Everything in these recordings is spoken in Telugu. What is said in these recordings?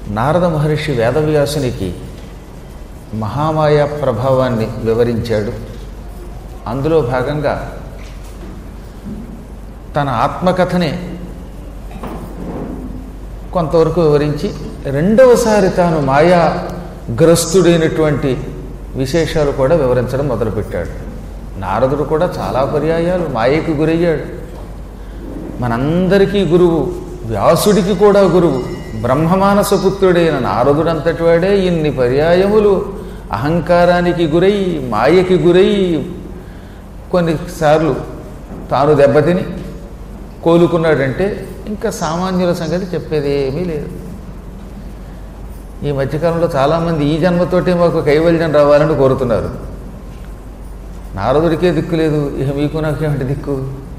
నారద మహర్షి వేదవ్యాసునికి మహామాయ ప్రభావాన్ని వివరించాడు అందులో భాగంగా తన ఆత్మకథనే కొంతవరకు వివరించి రెండవసారి తాను మాయా గ్రస్తుడైనటువంటి విశేషాలు కూడా వివరించడం మొదలుపెట్టాడు నారదుడు కూడా చాలా పర్యాయాలు మాయకు గురయ్యాడు మనందరికీ గురువు వ్యాసుడికి కూడా గురువు బ్రహ్మమానస పుత్రుడైన నారదుడంతటి వాడే ఇన్ని పర్యాయములు అహంకారానికి గురై మాయకి గురై కొన్నిసార్లు తాను దెబ్బతిని కోలుకున్నాడంటే ఇంకా సామాన్యుల సంగతి చెప్పేది ఏమీ లేదు ఈ మధ్యకాలంలో చాలామంది ఈ జన్మతోటే మాకు కైవల్యం రావాలని కోరుతున్నారు నారదుడికే దిక్కు లేదు ఇక మీకు నాకేమిటి దిక్కు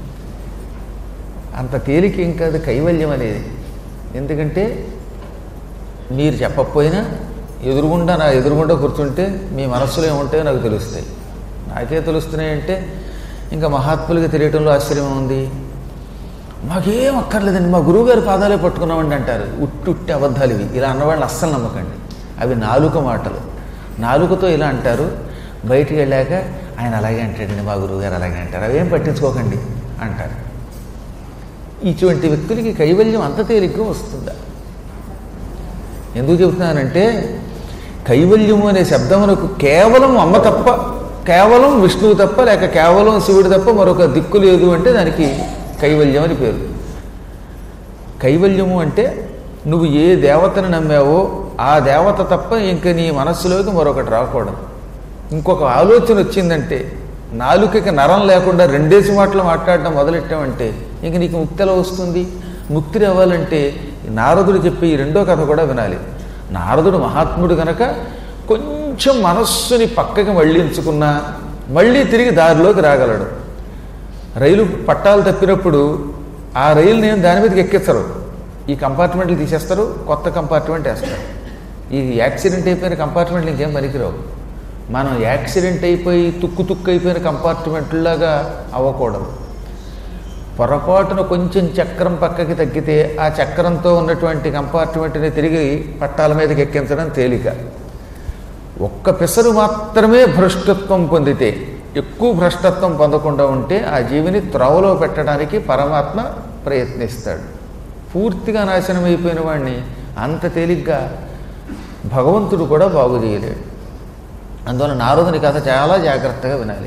అంత తేలిక ఏం కాదు కైవల్యం అనేది ఎందుకంటే మీరు చెప్పకపోయినా ఎదురుగుండా నా ఎదురుగుండా కూర్చుంటే మీ మనస్సులో ఏముంటాయో నాకు తెలుస్తాయి నాకే తెలుస్తున్నాయంటే ఇంకా మహాత్ములకి తెలియటంలో ఆశ్చర్యం ఉంది మాకేం అక్కర్లేదండి మా గురువుగారి పాదాలే పట్టుకున్నామండి అంటారు ఉట్టుట్టి అబద్ధాలు ఇవి ఇలా అన్నవాళ్ళని అస్సలు నమ్మకండి అవి నాలుక మాటలు నాలుకతో ఇలా అంటారు బయటికి వెళ్ళాక ఆయన అలాగే అంటాడండి మా గురువుగారు అలాగే అంటారు అవేం పట్టించుకోకండి అంటారు ఇటువంటి వ్యక్తులకి కైవల్యం అంత తేలిగ్గా వస్తుందా ఎందుకు చెబుతున్నానంటే కైవల్యము అనే శబ్దమునకు కేవలం అమ్మ తప్ప కేవలం విష్ణువు తప్ప లేక కేవలం శివుడు తప్ప మరొక దిక్కు లేదు అంటే దానికి కైవల్యం అని పేరు కైవల్యము అంటే నువ్వు ఏ దేవతను నమ్మావో ఆ దేవత తప్ప ఇంక నీ మనస్సులోకి మరొకటి రాకూడదు ఇంకొక ఆలోచన వచ్చిందంటే నాలుకకి నరం లేకుండా రెండేసి మాటలు మాట్లాడడం మొదలెట్టామంటే ఇంక నీకు ముక్తి ఎలా వస్తుంది ముక్తి రావాలంటే నారదుడు చెప్పే ఈ రెండో కథ కూడా వినాలి నారదుడు మహాత్ముడు కనుక కొంచెం మనస్సుని పక్కకి మళ్ళించుకున్నా మళ్ళీ తిరిగి దారిలోకి రాగలడు రైలు పట్టాలు తప్పినప్పుడు ఆ రైలు నేను దాని మీదకి ఎక్కిస్తారు ఈ కంపార్ట్మెంట్లు తీసేస్తారు కొత్త కంపార్ట్మెంట్ వేస్తారు ఈ యాక్సిడెంట్ అయిపోయిన కంపార్ట్మెంట్లు ఇంకేం పనికిరావు మనం యాక్సిడెంట్ అయిపోయి తుక్కు తుక్కు అయిపోయిన కంపార్ట్మెంట్లాగా అవ్వకూడదు పొరపాటున కొంచెం చక్రం పక్కకి తగ్గితే ఆ చక్రంతో ఉన్నటువంటి కంపార్ట్మెంట్ని తిరిగి పట్టాల మీదకి ఎక్కించడం తేలిక ఒక్క పిసరు మాత్రమే భ్రష్టత్వం పొందితే ఎక్కువ భ్రష్టత్వం పొందకుండా ఉంటే ఆ జీవిని త్రోవలో పెట్టడానికి పరమాత్మ ప్రయత్నిస్తాడు పూర్తిగా నాశనం అయిపోయిన వాడిని అంత తేలిగ్గా భగవంతుడు కూడా బాగు చేయలేడు అందువల్ల నారదుని కథ చాలా జాగ్రత్తగా వినాలి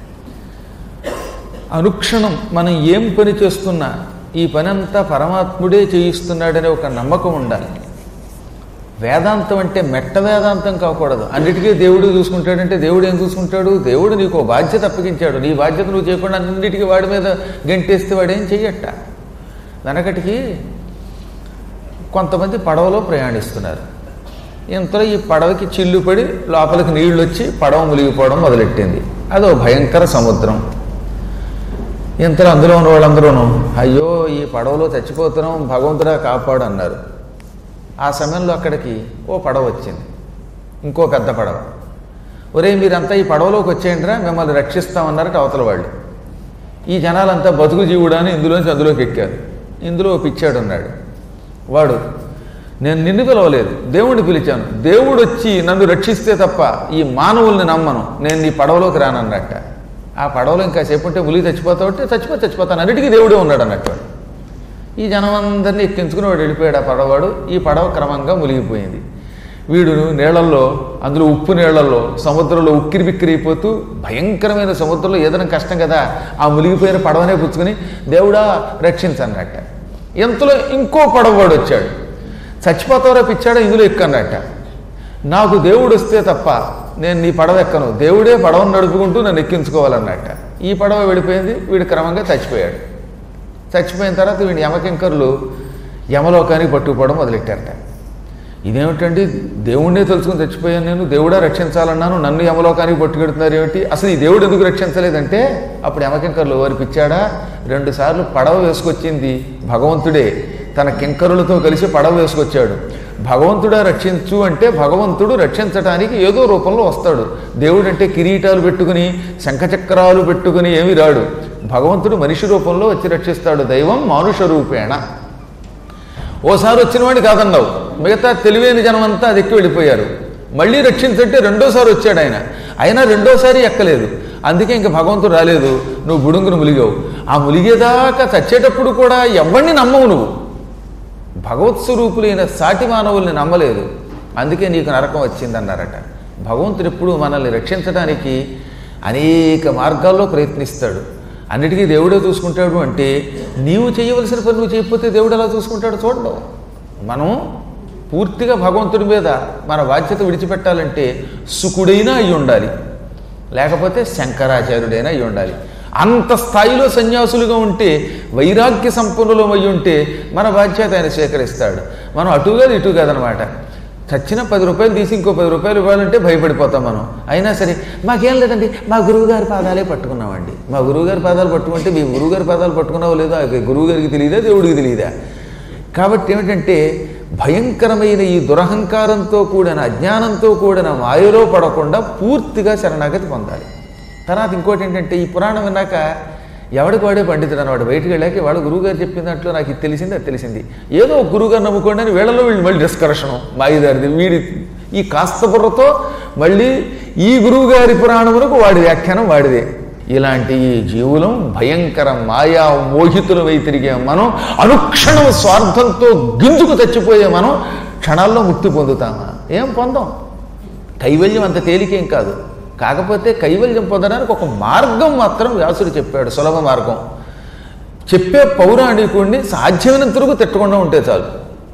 అనుక్షణం మనం ఏం పని చేస్తున్నా ఈ పని అంతా పరమాత్ముడే చేయిస్తున్నాడనే ఒక నమ్మకం ఉండాలి వేదాంతం అంటే మెట్ట వేదాంతం కాకూడదు అన్నిటికీ దేవుడు చూసుకుంటాడంటే దేవుడు ఏం చూసుకుంటాడు దేవుడు నీకు ఓ బాధ్యత అప్పగించాడు నీ బాధ్యత నువ్వు చేయకుండా అన్నిటికీ వాడి మీద గంటేస్తే వాడేం చెయ్యట వెనకటికి కొంతమంది పడవలో ప్రయాణిస్తున్నారు ఇంతలో ఈ పడవకి చిల్లు పడి లోపలికి నీళ్లు వచ్చి పడవ మునిగిపోవడం మొదలెట్టింది అదో భయంకర సముద్రం ఇంతలో అందులో ఉన్న వాళ్ళందరూను అయ్యో ఈ పడవలో చచ్చిపోతున్నాం భగవంతుడా కాపాడు అన్నారు ఆ సమయంలో అక్కడికి ఓ పడవ వచ్చింది ఇంకో పెద్ద పడవ ఒరే మీరంతా ఈ పడవలోకి వచ్చేయండిరా మిమ్మల్ని రక్షిస్తామన్నారట అవతల వాళ్ళు ఈ జనాలంతా బతుకు జీవుడా అని ఇందులోంచి అందులోకి ఎక్కారు ఇందులో ఓ పిచ్చాడు ఉన్నాడు వాడు నేను నిన్ను పిలవలేదు దేవుడిని పిలిచాను దేవుడు వచ్చి నన్ను రక్షిస్తే తప్ప ఈ మానవుల్ని నమ్మను నేను నీ పడవలోకి రానన్నట్ట ఆ పడవలో ఇంకా సేపు ఉంటే ములిగి చచ్చిపోతావు అంటే చచ్చిపో చచ్చిపోతాను అన్నిటికీ దేవుడే ఉన్నాడు అన్నట్టు వాడు. ఈ జనం అందరినీ ఎక్కించుకుని వాడు వెళ్ళిపోయాడు ఆ పడవవాడు ఈ పడవ క్రమంగా మునిగిపోయింది వీడు నీళ్లలో అందులో ఉప్పు నీళ్లలో సముద్రంలో ఉక్కిరి బిక్కిరి అయిపోతూ భయంకరమైన సముద్రంలో ఏదైనా కష్టం కదా ఆ మునిగిపోయిన పడవనే పుచ్చుకుని దేవుడా రక్షించన్నట్ట ఎంతలో ఇంకో పడవవాడు వచ్చాడు చచ్చిపోతావరా పిచ్చాడా ఇందులో ఎక్కన్నట్ట నాకు దేవుడు వస్తే తప్ప నేను నీ పడవ ఎక్కను దేవుడే పడవను నడుపుకుంటూ నన్ను ఎక్కించుకోవాలన్నట్ట ఈ పడవ వెళ్ళిపోయింది వీడు క్రమంగా చచ్చిపోయాడు చచ్చిపోయిన తర్వాత వీడి యమకింకరులు యమలోకానికి పట్టుకుపోవడం మొదలెట్టారట ఇదేమిటండి దేవుణ్ణే తెలుసుకుని చచ్చిపోయాను నేను దేవుడా రక్షించాలన్నాను నన్ను యమలోకానికి పట్టుకెడుతున్నారు ఏమిటి అసలు ఈ దేవుడు ఎందుకు రక్షించలేదంటే అప్పుడు యమకింకరులు వారి పిచ్చాడా రెండు సార్లు పడవ వేసుకొచ్చింది భగవంతుడే తన కింకరులతో కలిసి పడవ వేసుకొచ్చాడు భగవంతుడా రక్షించు అంటే భగవంతుడు రక్షించటానికి ఏదో రూపంలో వస్తాడు దేవుడు అంటే కిరీటాలు పెట్టుకుని శంఖచక్రాలు పెట్టుకుని ఏమి రాడు భగవంతుడు మనిషి రూపంలో వచ్చి రక్షిస్తాడు దైవం మానుష రూపేణ ఓసారి వచ్చిన వాడిని కాదన్నావు మిగతా తెలివైన జనం అంతా అది ఎక్కి వెళ్ళిపోయారు మళ్ళీ రక్షించంటే రెండోసారి వచ్చాడు ఆయన అయినా రెండోసారి ఎక్కలేదు అందుకే ఇంక భగవంతుడు రాలేదు నువ్వు బుడుంగును ములిగావు ఆ ములిగేదాకా చచ్చేటప్పుడు కూడా ఎవరిని నమ్మవు నువ్వు భగవత్ స్వరూపులైన సాటి మానవుల్ని నమ్మలేదు అందుకే నీకు నరకం వచ్చిందన్నారట భగవంతుడు ఎప్పుడు మనల్ని రక్షించడానికి అనేక మార్గాల్లో ప్రయత్నిస్తాడు అన్నిటికీ దేవుడే చూసుకుంటాడు అంటే నీవు చేయవలసిన పని నువ్వు చేయకపోతే దేవుడు ఎలా చూసుకుంటాడు చూడడం మనం పూర్తిగా భగవంతుడి మీద మన బాధ్యత విడిచిపెట్టాలంటే సుకుడైనా అయి ఉండాలి లేకపోతే శంకరాచార్యుడైనా అయి ఉండాలి అంత స్థాయిలో సన్యాసులుగా ఉంటే వైరాగ్య సంపన్నులం అయి ఉంటే మన బాధ్యత ఆయన స్వీకరిస్తాడు మనం అటు కాదు ఇటు కాదనమాట చచ్చిన పది రూపాయలు తీసి ఇంకో పది రూపాయలు ఇవ్వాలంటే భయపడిపోతాం మనం అయినా సరే మాకేం లేదండి మా గురువుగారి పాదాలే పట్టుకున్నామండి మా గురువుగారి పాదాలు పట్టుకుంటే మీ గురువుగారి పాదాలు పట్టుకున్నావో లేదో ఆ గురువుగారికి తెలియదా దేవుడికి తెలియదా కాబట్టి ఏమిటంటే భయంకరమైన ఈ దురహంకారంతో కూడిన అజ్ఞానంతో కూడిన మాయలో పడకుండా పూర్తిగా శరణాగతి పొందాలి తర్వాత ఇంకోటి ఏంటంటే ఈ పురాణం విన్నాక ఎవడికి వాడే పండితుడు అన్నవాడు బయటికి వెళ్ళాక వాడు గురువుగారు చెప్పిన దాంట్లో నాకు ఇది తెలిసింది అది తెలిసింది ఏదో ఒక గురువుగారు నమ్ముకోండి అని వీళ్ళలో వీళ్ళు మళ్ళీ డిస్కర్షను మాయిదారిది వీడి ఈ కాస్త బుర్రతో మళ్ళీ ఈ గురువుగారి పురాణమునకు వాడి వ్యాఖ్యానం వాడిదే ఇలాంటి ఈ జీవులం భయంకర మాయా మోహితులమై తిరిగే మనం అనుక్షణం స్వార్థంతో గింజుకు చచ్చిపోయే మనం క్షణాల్లో ముక్తి పొందుతామా ఏం పొందాం కైవల్యం అంత తేలికేం కాదు కాకపోతే కైవల్యం పొందడానికి ఒక మార్గం మాత్రం వ్యాసుడు చెప్పాడు సులభ మార్గం చెప్పే పౌరాణికుడిని సాధ్యమైనంత వరకు తిట్టకుండా ఉంటే చాలు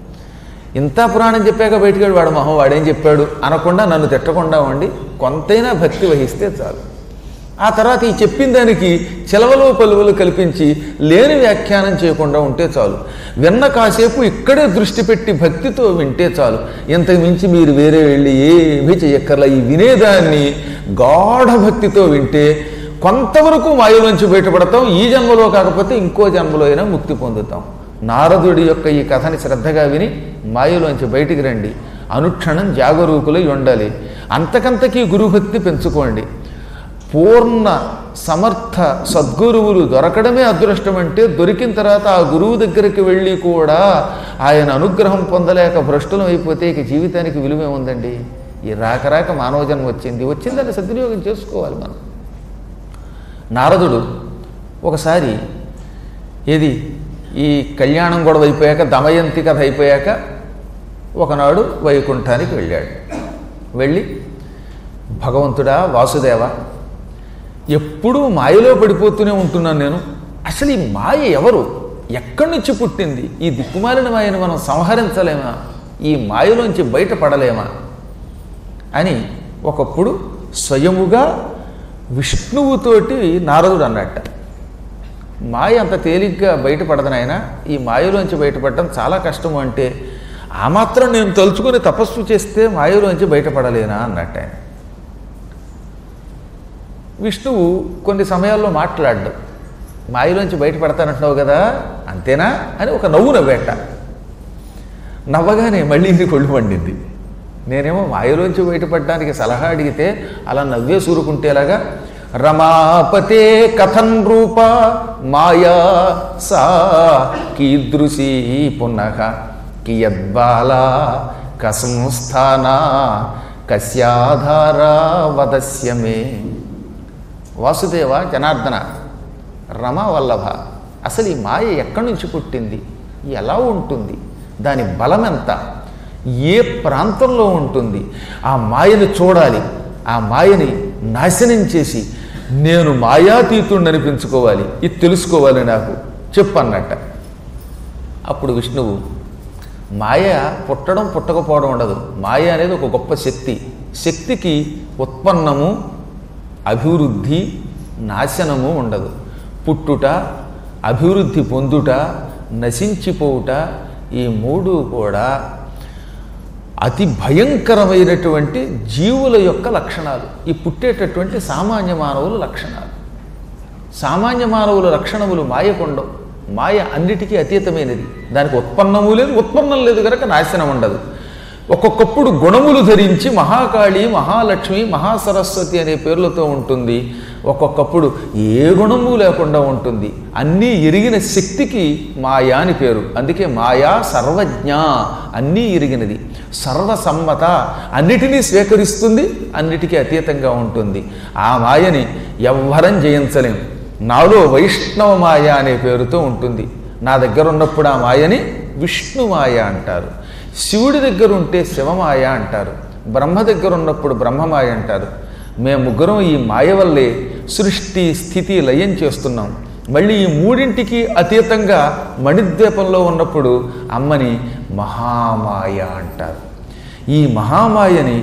ఇంత పురాణం చెప్పాక బయటికి వెళ్ళి వాడు మొహం వాడేం చెప్పాడు అనకుండా నన్ను తిట్టకుండా ఉండి కొంతైనా భక్తి వహిస్తే చాలు ఆ తర్వాత ఈ చెప్పిన దానికి చెలవలు పలువలు కల్పించి లేని వ్యాఖ్యానం చేయకుండా ఉంటే చాలు విన్న కాసేపు ఇక్కడే దృష్టి పెట్టి భక్తితో వింటే చాలు ఇంతకు మించి మీరు వేరే వెళ్ళి ఏమీ చెయ్యక్కర్లా ఈ వినేదాన్ని గాఢ భక్తితో వింటే కొంతవరకు మాయలోంచి బయటపడతాం ఈ జన్మలో కాకపోతే ఇంకో జన్మలో అయినా ముక్తి పొందుతాం నారదుడి యొక్క ఈ కథని శ్రద్ధగా విని మాయలోంచి బయటికి రండి అనుక్షణం జాగరూకులై ఉండాలి అంతకంతకీ గురుభక్తి పెంచుకోండి పూర్ణ సమర్థ సద్గురువులు దొరకడమే అదృష్టం అంటే దొరికిన తర్వాత ఆ గురువు దగ్గరికి వెళ్ళి కూడా ఆయన అనుగ్రహం పొందలేక భ్రష్టులం అయిపోతే ఇక జీవితానికి విలువే ఉందండి ఈ రాక రాక మానవ జన్మ వచ్చింది వచ్చిందని సద్వినియోగం చేసుకోవాలి మనం నారదుడు ఒకసారి ఏది ఈ కళ్యాణం గొడవ అయిపోయాక దమయంతి కథ అయిపోయాక ఒకనాడు వైకుంఠానికి వెళ్ళాడు వెళ్ళి భగవంతుడా వాసుదేవ ఎప్పుడూ మాయలో పడిపోతూనే ఉంటున్నాను నేను అసలు ఈ మాయ ఎవరు ఎక్కడి నుంచి పుట్టింది ఈ దిక్కుమాలిన మాయను మనం సంహరించలేమా ఈ మాయలోంచి బయటపడలేమా అని ఒకప్పుడు స్వయముగా విష్ణువుతోటి నారదుడు అన్నట్ట మాయ అంత తేలిగ్గా బయటపడదు నాయన ఈ మాయలోంచి బయటపడడం చాలా కష్టము అంటే ఆ మాత్రం నేను తలుచుకుని తపస్సు చేస్తే మాయలోంచి బయటపడలేనా అన్నట్టు ఆయన విష్ణువు కొన్ని సమయాల్లో మాట్లాడ్డు మాయలోంచి బయటపడతానంటున్నావు కదా అంతేనా అని ఒక నవ్వు నవ్వేట నవ్వగానే మళ్ళీ ఇది కొళ్ళు పండింది నేనేమో మాయలోంచి బయటపడడానికి సలహా అడిగితే అలా నవ్వే సూరుకుంటేలాగా రమాపతే కథన్ రూప మాయా సా కీదృశీ పునః కియద్బాలా కసంస్థానా కస్యాధారా వదస్య మే వాసుదేవ జనార్దన రమ వల్లభ అసలు ఈ మాయ ఎక్కడి నుంచి పుట్టింది ఎలా ఉంటుంది దాని బలం ఎంత ఏ ప్రాంతంలో ఉంటుంది ఆ మాయను చూడాలి ఆ మాయని నాశనం చేసి నేను మాయాతీతుడిని అనిపించుకోవాలి ఇది తెలుసుకోవాలి నాకు చెప్పన్నట్ట అప్పుడు విష్ణువు మాయ పుట్టడం పుట్టకపోవడం ఉండదు మాయ అనేది ఒక గొప్ప శక్తి శక్తికి ఉత్పన్నము అభివృద్ధి నాశనము ఉండదు పుట్టుట అభివృద్ధి పొందుట నశించిపోవుట ఈ మూడు కూడా అతి భయంకరమైనటువంటి జీవుల యొక్క లక్షణాలు ఈ పుట్టేటటువంటి సామాన్య మానవుల లక్షణాలు సామాన్య మానవుల లక్షణములు మాయకుండవు మాయ అన్నిటికీ అతీతమైనది దానికి ఉత్పన్నము లేదు ఉత్పన్నం లేదు కనుక నాశనం ఉండదు ఒక్కొక్కప్పుడు గుణములు ధరించి మహాకాళి మహాలక్ష్మి మహాసరస్వతి అనే పేర్లతో ఉంటుంది ఒక్కొక్కప్పుడు ఏ గుణము లేకుండా ఉంటుంది అన్నీ ఎరిగిన శక్తికి మాయా అని పేరు అందుకే మాయా సర్వజ్ఞ అన్నీ ఎరిగినది సర్వసమ్మత అన్నిటినీ స్వీకరిస్తుంది అన్నిటికీ అతీతంగా ఉంటుంది ఆ మాయని ఎవ్వరం జయించలేం నాలో వైష్ణవ మాయ అనే పేరుతో ఉంటుంది నా దగ్గర ఉన్నప్పుడు ఆ మాయని విష్ణుమాయ అంటారు శివుడి దగ్గర ఉంటే శివమాయ అంటారు బ్రహ్మ దగ్గర ఉన్నప్పుడు బ్రహ్మమాయ అంటారు మేము ముగ్గురం ఈ మాయ వల్లే సృష్టి స్థితి లయం చేస్తున్నాం మళ్ళీ ఈ మూడింటికి అతీతంగా మణిద్వీపంలో ఉన్నప్పుడు అమ్మని మహామాయ అంటారు ఈ మహామాయని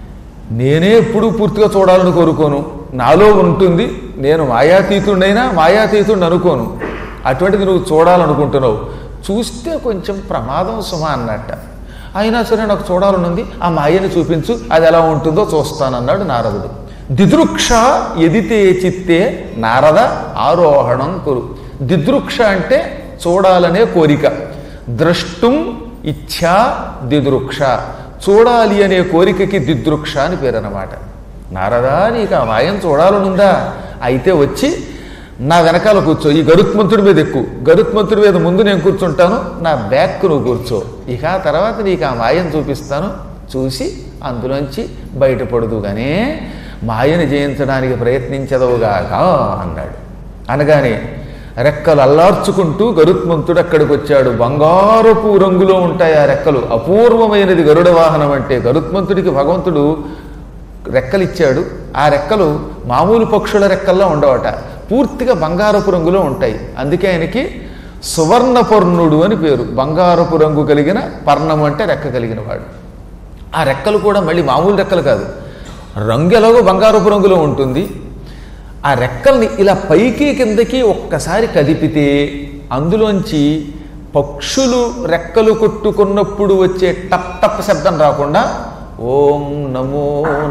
నేనే ఎప్పుడు పూర్తిగా చూడాలని కోరుకోను నాలో ఉంటుంది నేను మాయాతీతుడైనా మాయాతీతుడిని అనుకోను అటువంటిది నువ్వు చూడాలనుకుంటున్నావు చూస్తే కొంచెం ప్రమాదం సుమ అన్నట్ట అయినా సరే నాకు చూడాలనుంది ఆ మాయని చూపించు అది ఎలా ఉంటుందో చూస్తానన్నాడు నారదుడు దిదృక్ష ఎదితే చిత్తే నారద ఆరోహణం కురు దిదృక్ష అంటే చూడాలనే కోరిక ద్రష్టుం ఇచ్ఛా దిదృక్ష చూడాలి అనే కోరికకి దిదృక్ష అని పేరు అన్నమాట నారదా నీకు ఆ మాయం చూడాలనుందా అయితే వచ్చి నా వెనకాల కూర్చో ఈ గరుత్మంతుడి మీద ఎక్కువ గరుత్మంతుడి మీద ముందు నేను కూర్చుంటాను నా బ్యాక్ నువ్వు కూర్చో ఇక ఆ తర్వాత నీకు ఆ మాయం చూపిస్తాను చూసి అందులోంచి బయటపడదు కానీ మాయను జయించడానికి ప్రయత్నించదవుగాక అన్నాడు అనగానే రెక్కలు అల్లార్చుకుంటూ గరుత్మంతుడు అక్కడికి వచ్చాడు బంగారపు రంగులో ఉంటాయి ఆ రెక్కలు అపూర్వమైనది గరుడ వాహనం అంటే గరుత్మంతుడికి భగవంతుడు రెక్కలిచ్చాడు ఆ రెక్కలు మామూలు పక్షుల రెక్కల్లో ఉండవట పూర్తిగా బంగారపు రంగులో ఉంటాయి అందుకే ఆయనకి సువర్ణపర్ణుడు అని పేరు బంగారపు రంగు కలిగిన పర్ణం అంటే రెక్క కలిగిన వాడు ఆ రెక్కలు కూడా మళ్ళీ మామూలు రెక్కలు కాదు రంగు ఎలాగో బంగారపు రంగులో ఉంటుంది ఆ రెక్కల్ని ఇలా పైకి కిందకి ఒక్కసారి కదిపితే అందులోంచి పక్షులు రెక్కలు కొట్టుకున్నప్పుడు వచ్చే టప్ టప్ శబ్దం రాకుండా ఓం నమో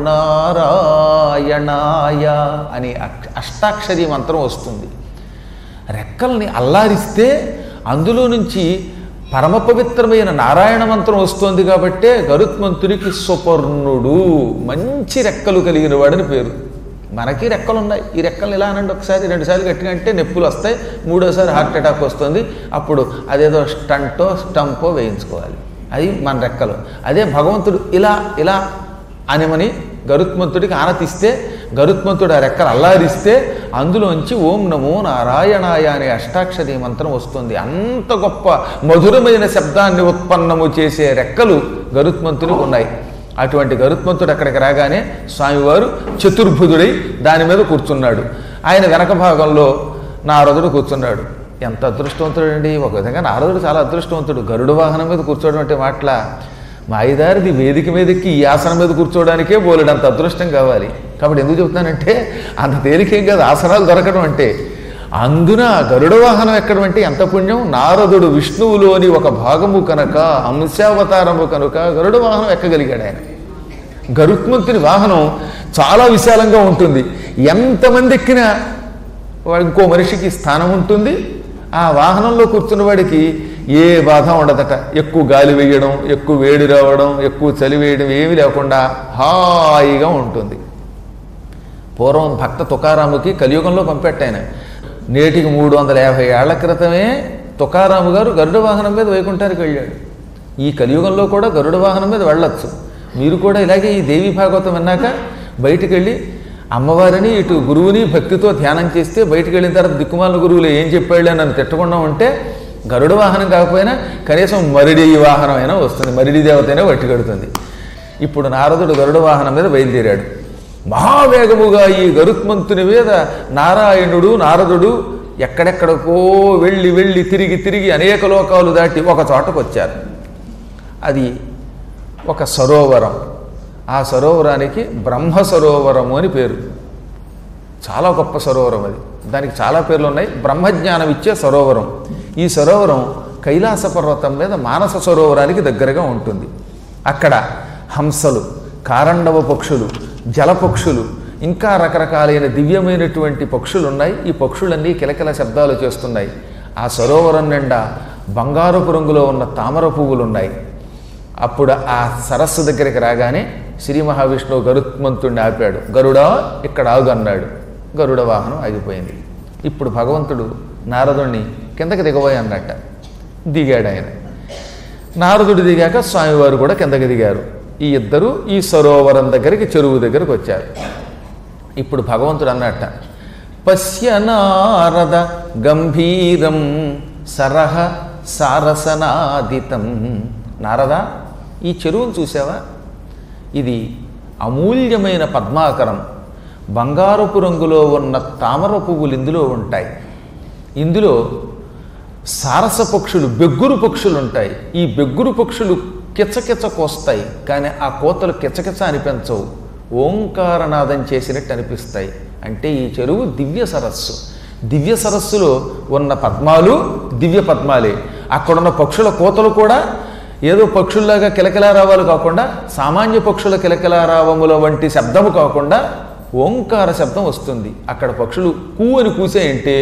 నారాయణాయ అని అక్ష- అష్టాక్షరి మంత్రం వస్తుంది రెక్కల్ని అల్లారిస్తే అందులో నుంచి పరమ పవిత్రమైన నారాయణ మంత్రం వస్తోంది కాబట్టే గరుత్మంతునికి సుపర్ణుడు మంచి రెక్కలు కలిగిన వాడని పేరు మనకి రెక్కలు ఉన్నాయి ఈ రెక్కలు ఇలా అనండి ఒకసారి రెండుసార్లు గట్టిగా అంటే నొప్పులు వస్తాయి మూడోసారి హార్ట్ అటాక్ వస్తుంది అప్పుడు అదేదో స్టంటో స్టంపో వేయించుకోవాలి అది మన రెక్కలు అదే భగవంతుడు ఇలా ఇలా అనిమని గరుత్మంతుడికి ఆనతిస్తే గరుత్మంతుడు ఆ రెక్కలు అల్లారిస్తే అందులోంచి ఓం నమో నారాయణాయ అనే అష్టాక్షరి మంత్రం వస్తుంది అంత గొప్ప మధురమైన శబ్దాన్ని ఉత్పన్నము చేసే రెక్కలు గరుత్మంతుడికి ఉన్నాయి అటువంటి గరుత్మంతుడు అక్కడికి రాగానే స్వామివారు చతుర్భుజుడై దాని మీద కూర్చున్నాడు ఆయన వెనక భాగంలో నారదుడు కూర్చున్నాడు ఎంత అదృష్టవంతుడండి ఒక విధంగా నారదుడు చాలా అదృష్టవంతుడు గరుడు వాహనం మీద కూర్చోవడం అంటే మాటల మాయిదారిది వేదిక మీదకి ఈ ఆసనం మీద కూర్చోవడానికే బోలెడు అంత అదృష్టం కావాలి కాబట్టి ఎందుకు చెప్తున్నానంటే అంత తేలికేం కాదు ఆసనాలు దొరకడం అంటే అందున గరుడ వాహనం ఎక్కడం అంటే ఎంత పుణ్యం నారదుడు విష్ణువులోని ఒక భాగము కనుక అంశావతారము కనుక గరుడ వాహనం ఎక్కగలిగాడు ఆయన గరుత్మంతుని వాహనం చాలా విశాలంగా ఉంటుంది ఎంతమంది ఎక్కినా వాడు ఇంకో మనిషికి స్థానం ఉంటుంది ఆ వాహనంలో కూర్చున్న వాడికి ఏ బాధ ఉండదట ఎక్కువ గాలి వేయడం ఎక్కువ వేడి రావడం ఎక్కువ చలి వేయడం ఏమీ లేకుండా హాయిగా ఉంటుంది పూర్వం భక్త తుకారాముకి కలియుగంలో పంపెట్టాయన నేటికి మూడు వందల యాభై ఏళ్ల క్రితమే తుకారాము గారు గరుడ వాహనం మీద వైకుంఠానికి వెళ్ళాడు ఈ కలియుగంలో కూడా గరుడ వాహనం మీద వెళ్ళొచ్చు మీరు కూడా ఇలాగే ఈ దేవి భాగవతం విన్నాక బయటికి వెళ్ళి అమ్మవారిని ఇటు గురువుని భక్తితో ధ్యానం చేస్తే బయటికి వెళ్ళిన తర్వాత దిక్కుమాల గురువులు ఏం చెప్పాడు నన్ను తిట్టకుండా ఉంటే గరుడ వాహనం కాకపోయినా కనీసం మరిడి వాహనం అయినా వస్తుంది మరిడి దేవత అయినా పట్టుకెడుతుంది ఇప్పుడు నారదుడు గరుడ వాహనం మీద బయలుదేరాడు మహావేగముగా ఈ గరుత్మంతుని మీద నారాయణుడు నారదుడు ఎక్కడెక్కడికో వెళ్ళి వెళ్ళి తిరిగి తిరిగి అనేక లోకాలు దాటి ఒక చోటకు వచ్చారు అది ఒక సరోవరం ఆ సరోవరానికి బ్రహ్మ సరోవరము అని పేరు చాలా గొప్ప సరోవరం అది దానికి చాలా పేర్లు ఉన్నాయి బ్రహ్మజ్ఞానం ఇచ్చే సరోవరం ఈ సరోవరం కైలాస పర్వతం మీద మానస సరోవరానికి దగ్గరగా ఉంటుంది అక్కడ హంసలు కారండవ పక్షులు జలపక్షులు ఇంకా రకరకాలైన దివ్యమైనటువంటి పక్షులు ఉన్నాయి ఈ పక్షులన్నీ కిలకిల శబ్దాలు చేస్తున్నాయి ఆ సరోవరం నిండా బంగారపు రంగులో ఉన్న తామర పువ్వులు ఉన్నాయి అప్పుడు ఆ సరస్సు దగ్గరికి రాగానే శ్రీ మహావిష్ణువు గరుత్మంతుడిని ఆపాడు గరుడా ఇక్కడ ఆగు అన్నాడు గరుడ వాహనం ఆగిపోయింది ఇప్పుడు భగవంతుడు నారదుణ్ణి కిందకి దిగబోయి అన్నట్ట దిగాడు ఆయన నారదుడు దిగాక స్వామివారు కూడా కిందకి దిగారు ఈ ఇద్దరు ఈ సరోవరం దగ్గరికి చెరువు దగ్గరికి వచ్చారు ఇప్పుడు భగవంతుడు అన్నట్ట పశ్య నారద గంభీరం సరహ సారసనాదితం నారద ఈ చెరువును చూసావా ఇది అమూల్యమైన పద్మాకరం బంగారపు రంగులో ఉన్న తామర పువ్వులు ఇందులో ఉంటాయి ఇందులో సారస పక్షులు బెగ్గురు పక్షులు ఉంటాయి ఈ బెగ్గురు పక్షులు కిచకిచ కోస్తాయి కానీ ఆ కోతలు కిచకిచ అనిపించవు ఓంకారనాదం చేసినట్టు అనిపిస్తాయి అంటే ఈ చెరువు దివ్య సరస్సు దివ్య సరస్సులో ఉన్న పద్మాలు దివ్య పద్మాలే అక్కడున్న పక్షుల కోతలు కూడా ఏదో పక్షుల్లాగా కిలకిలారావాలు కాకుండా సామాన్య పక్షుల కిలకిలారావముల వంటి శబ్దము కాకుండా ఓంకార శబ్దం వస్తుంది అక్కడ పక్షులు కూ అని కూసాయంటే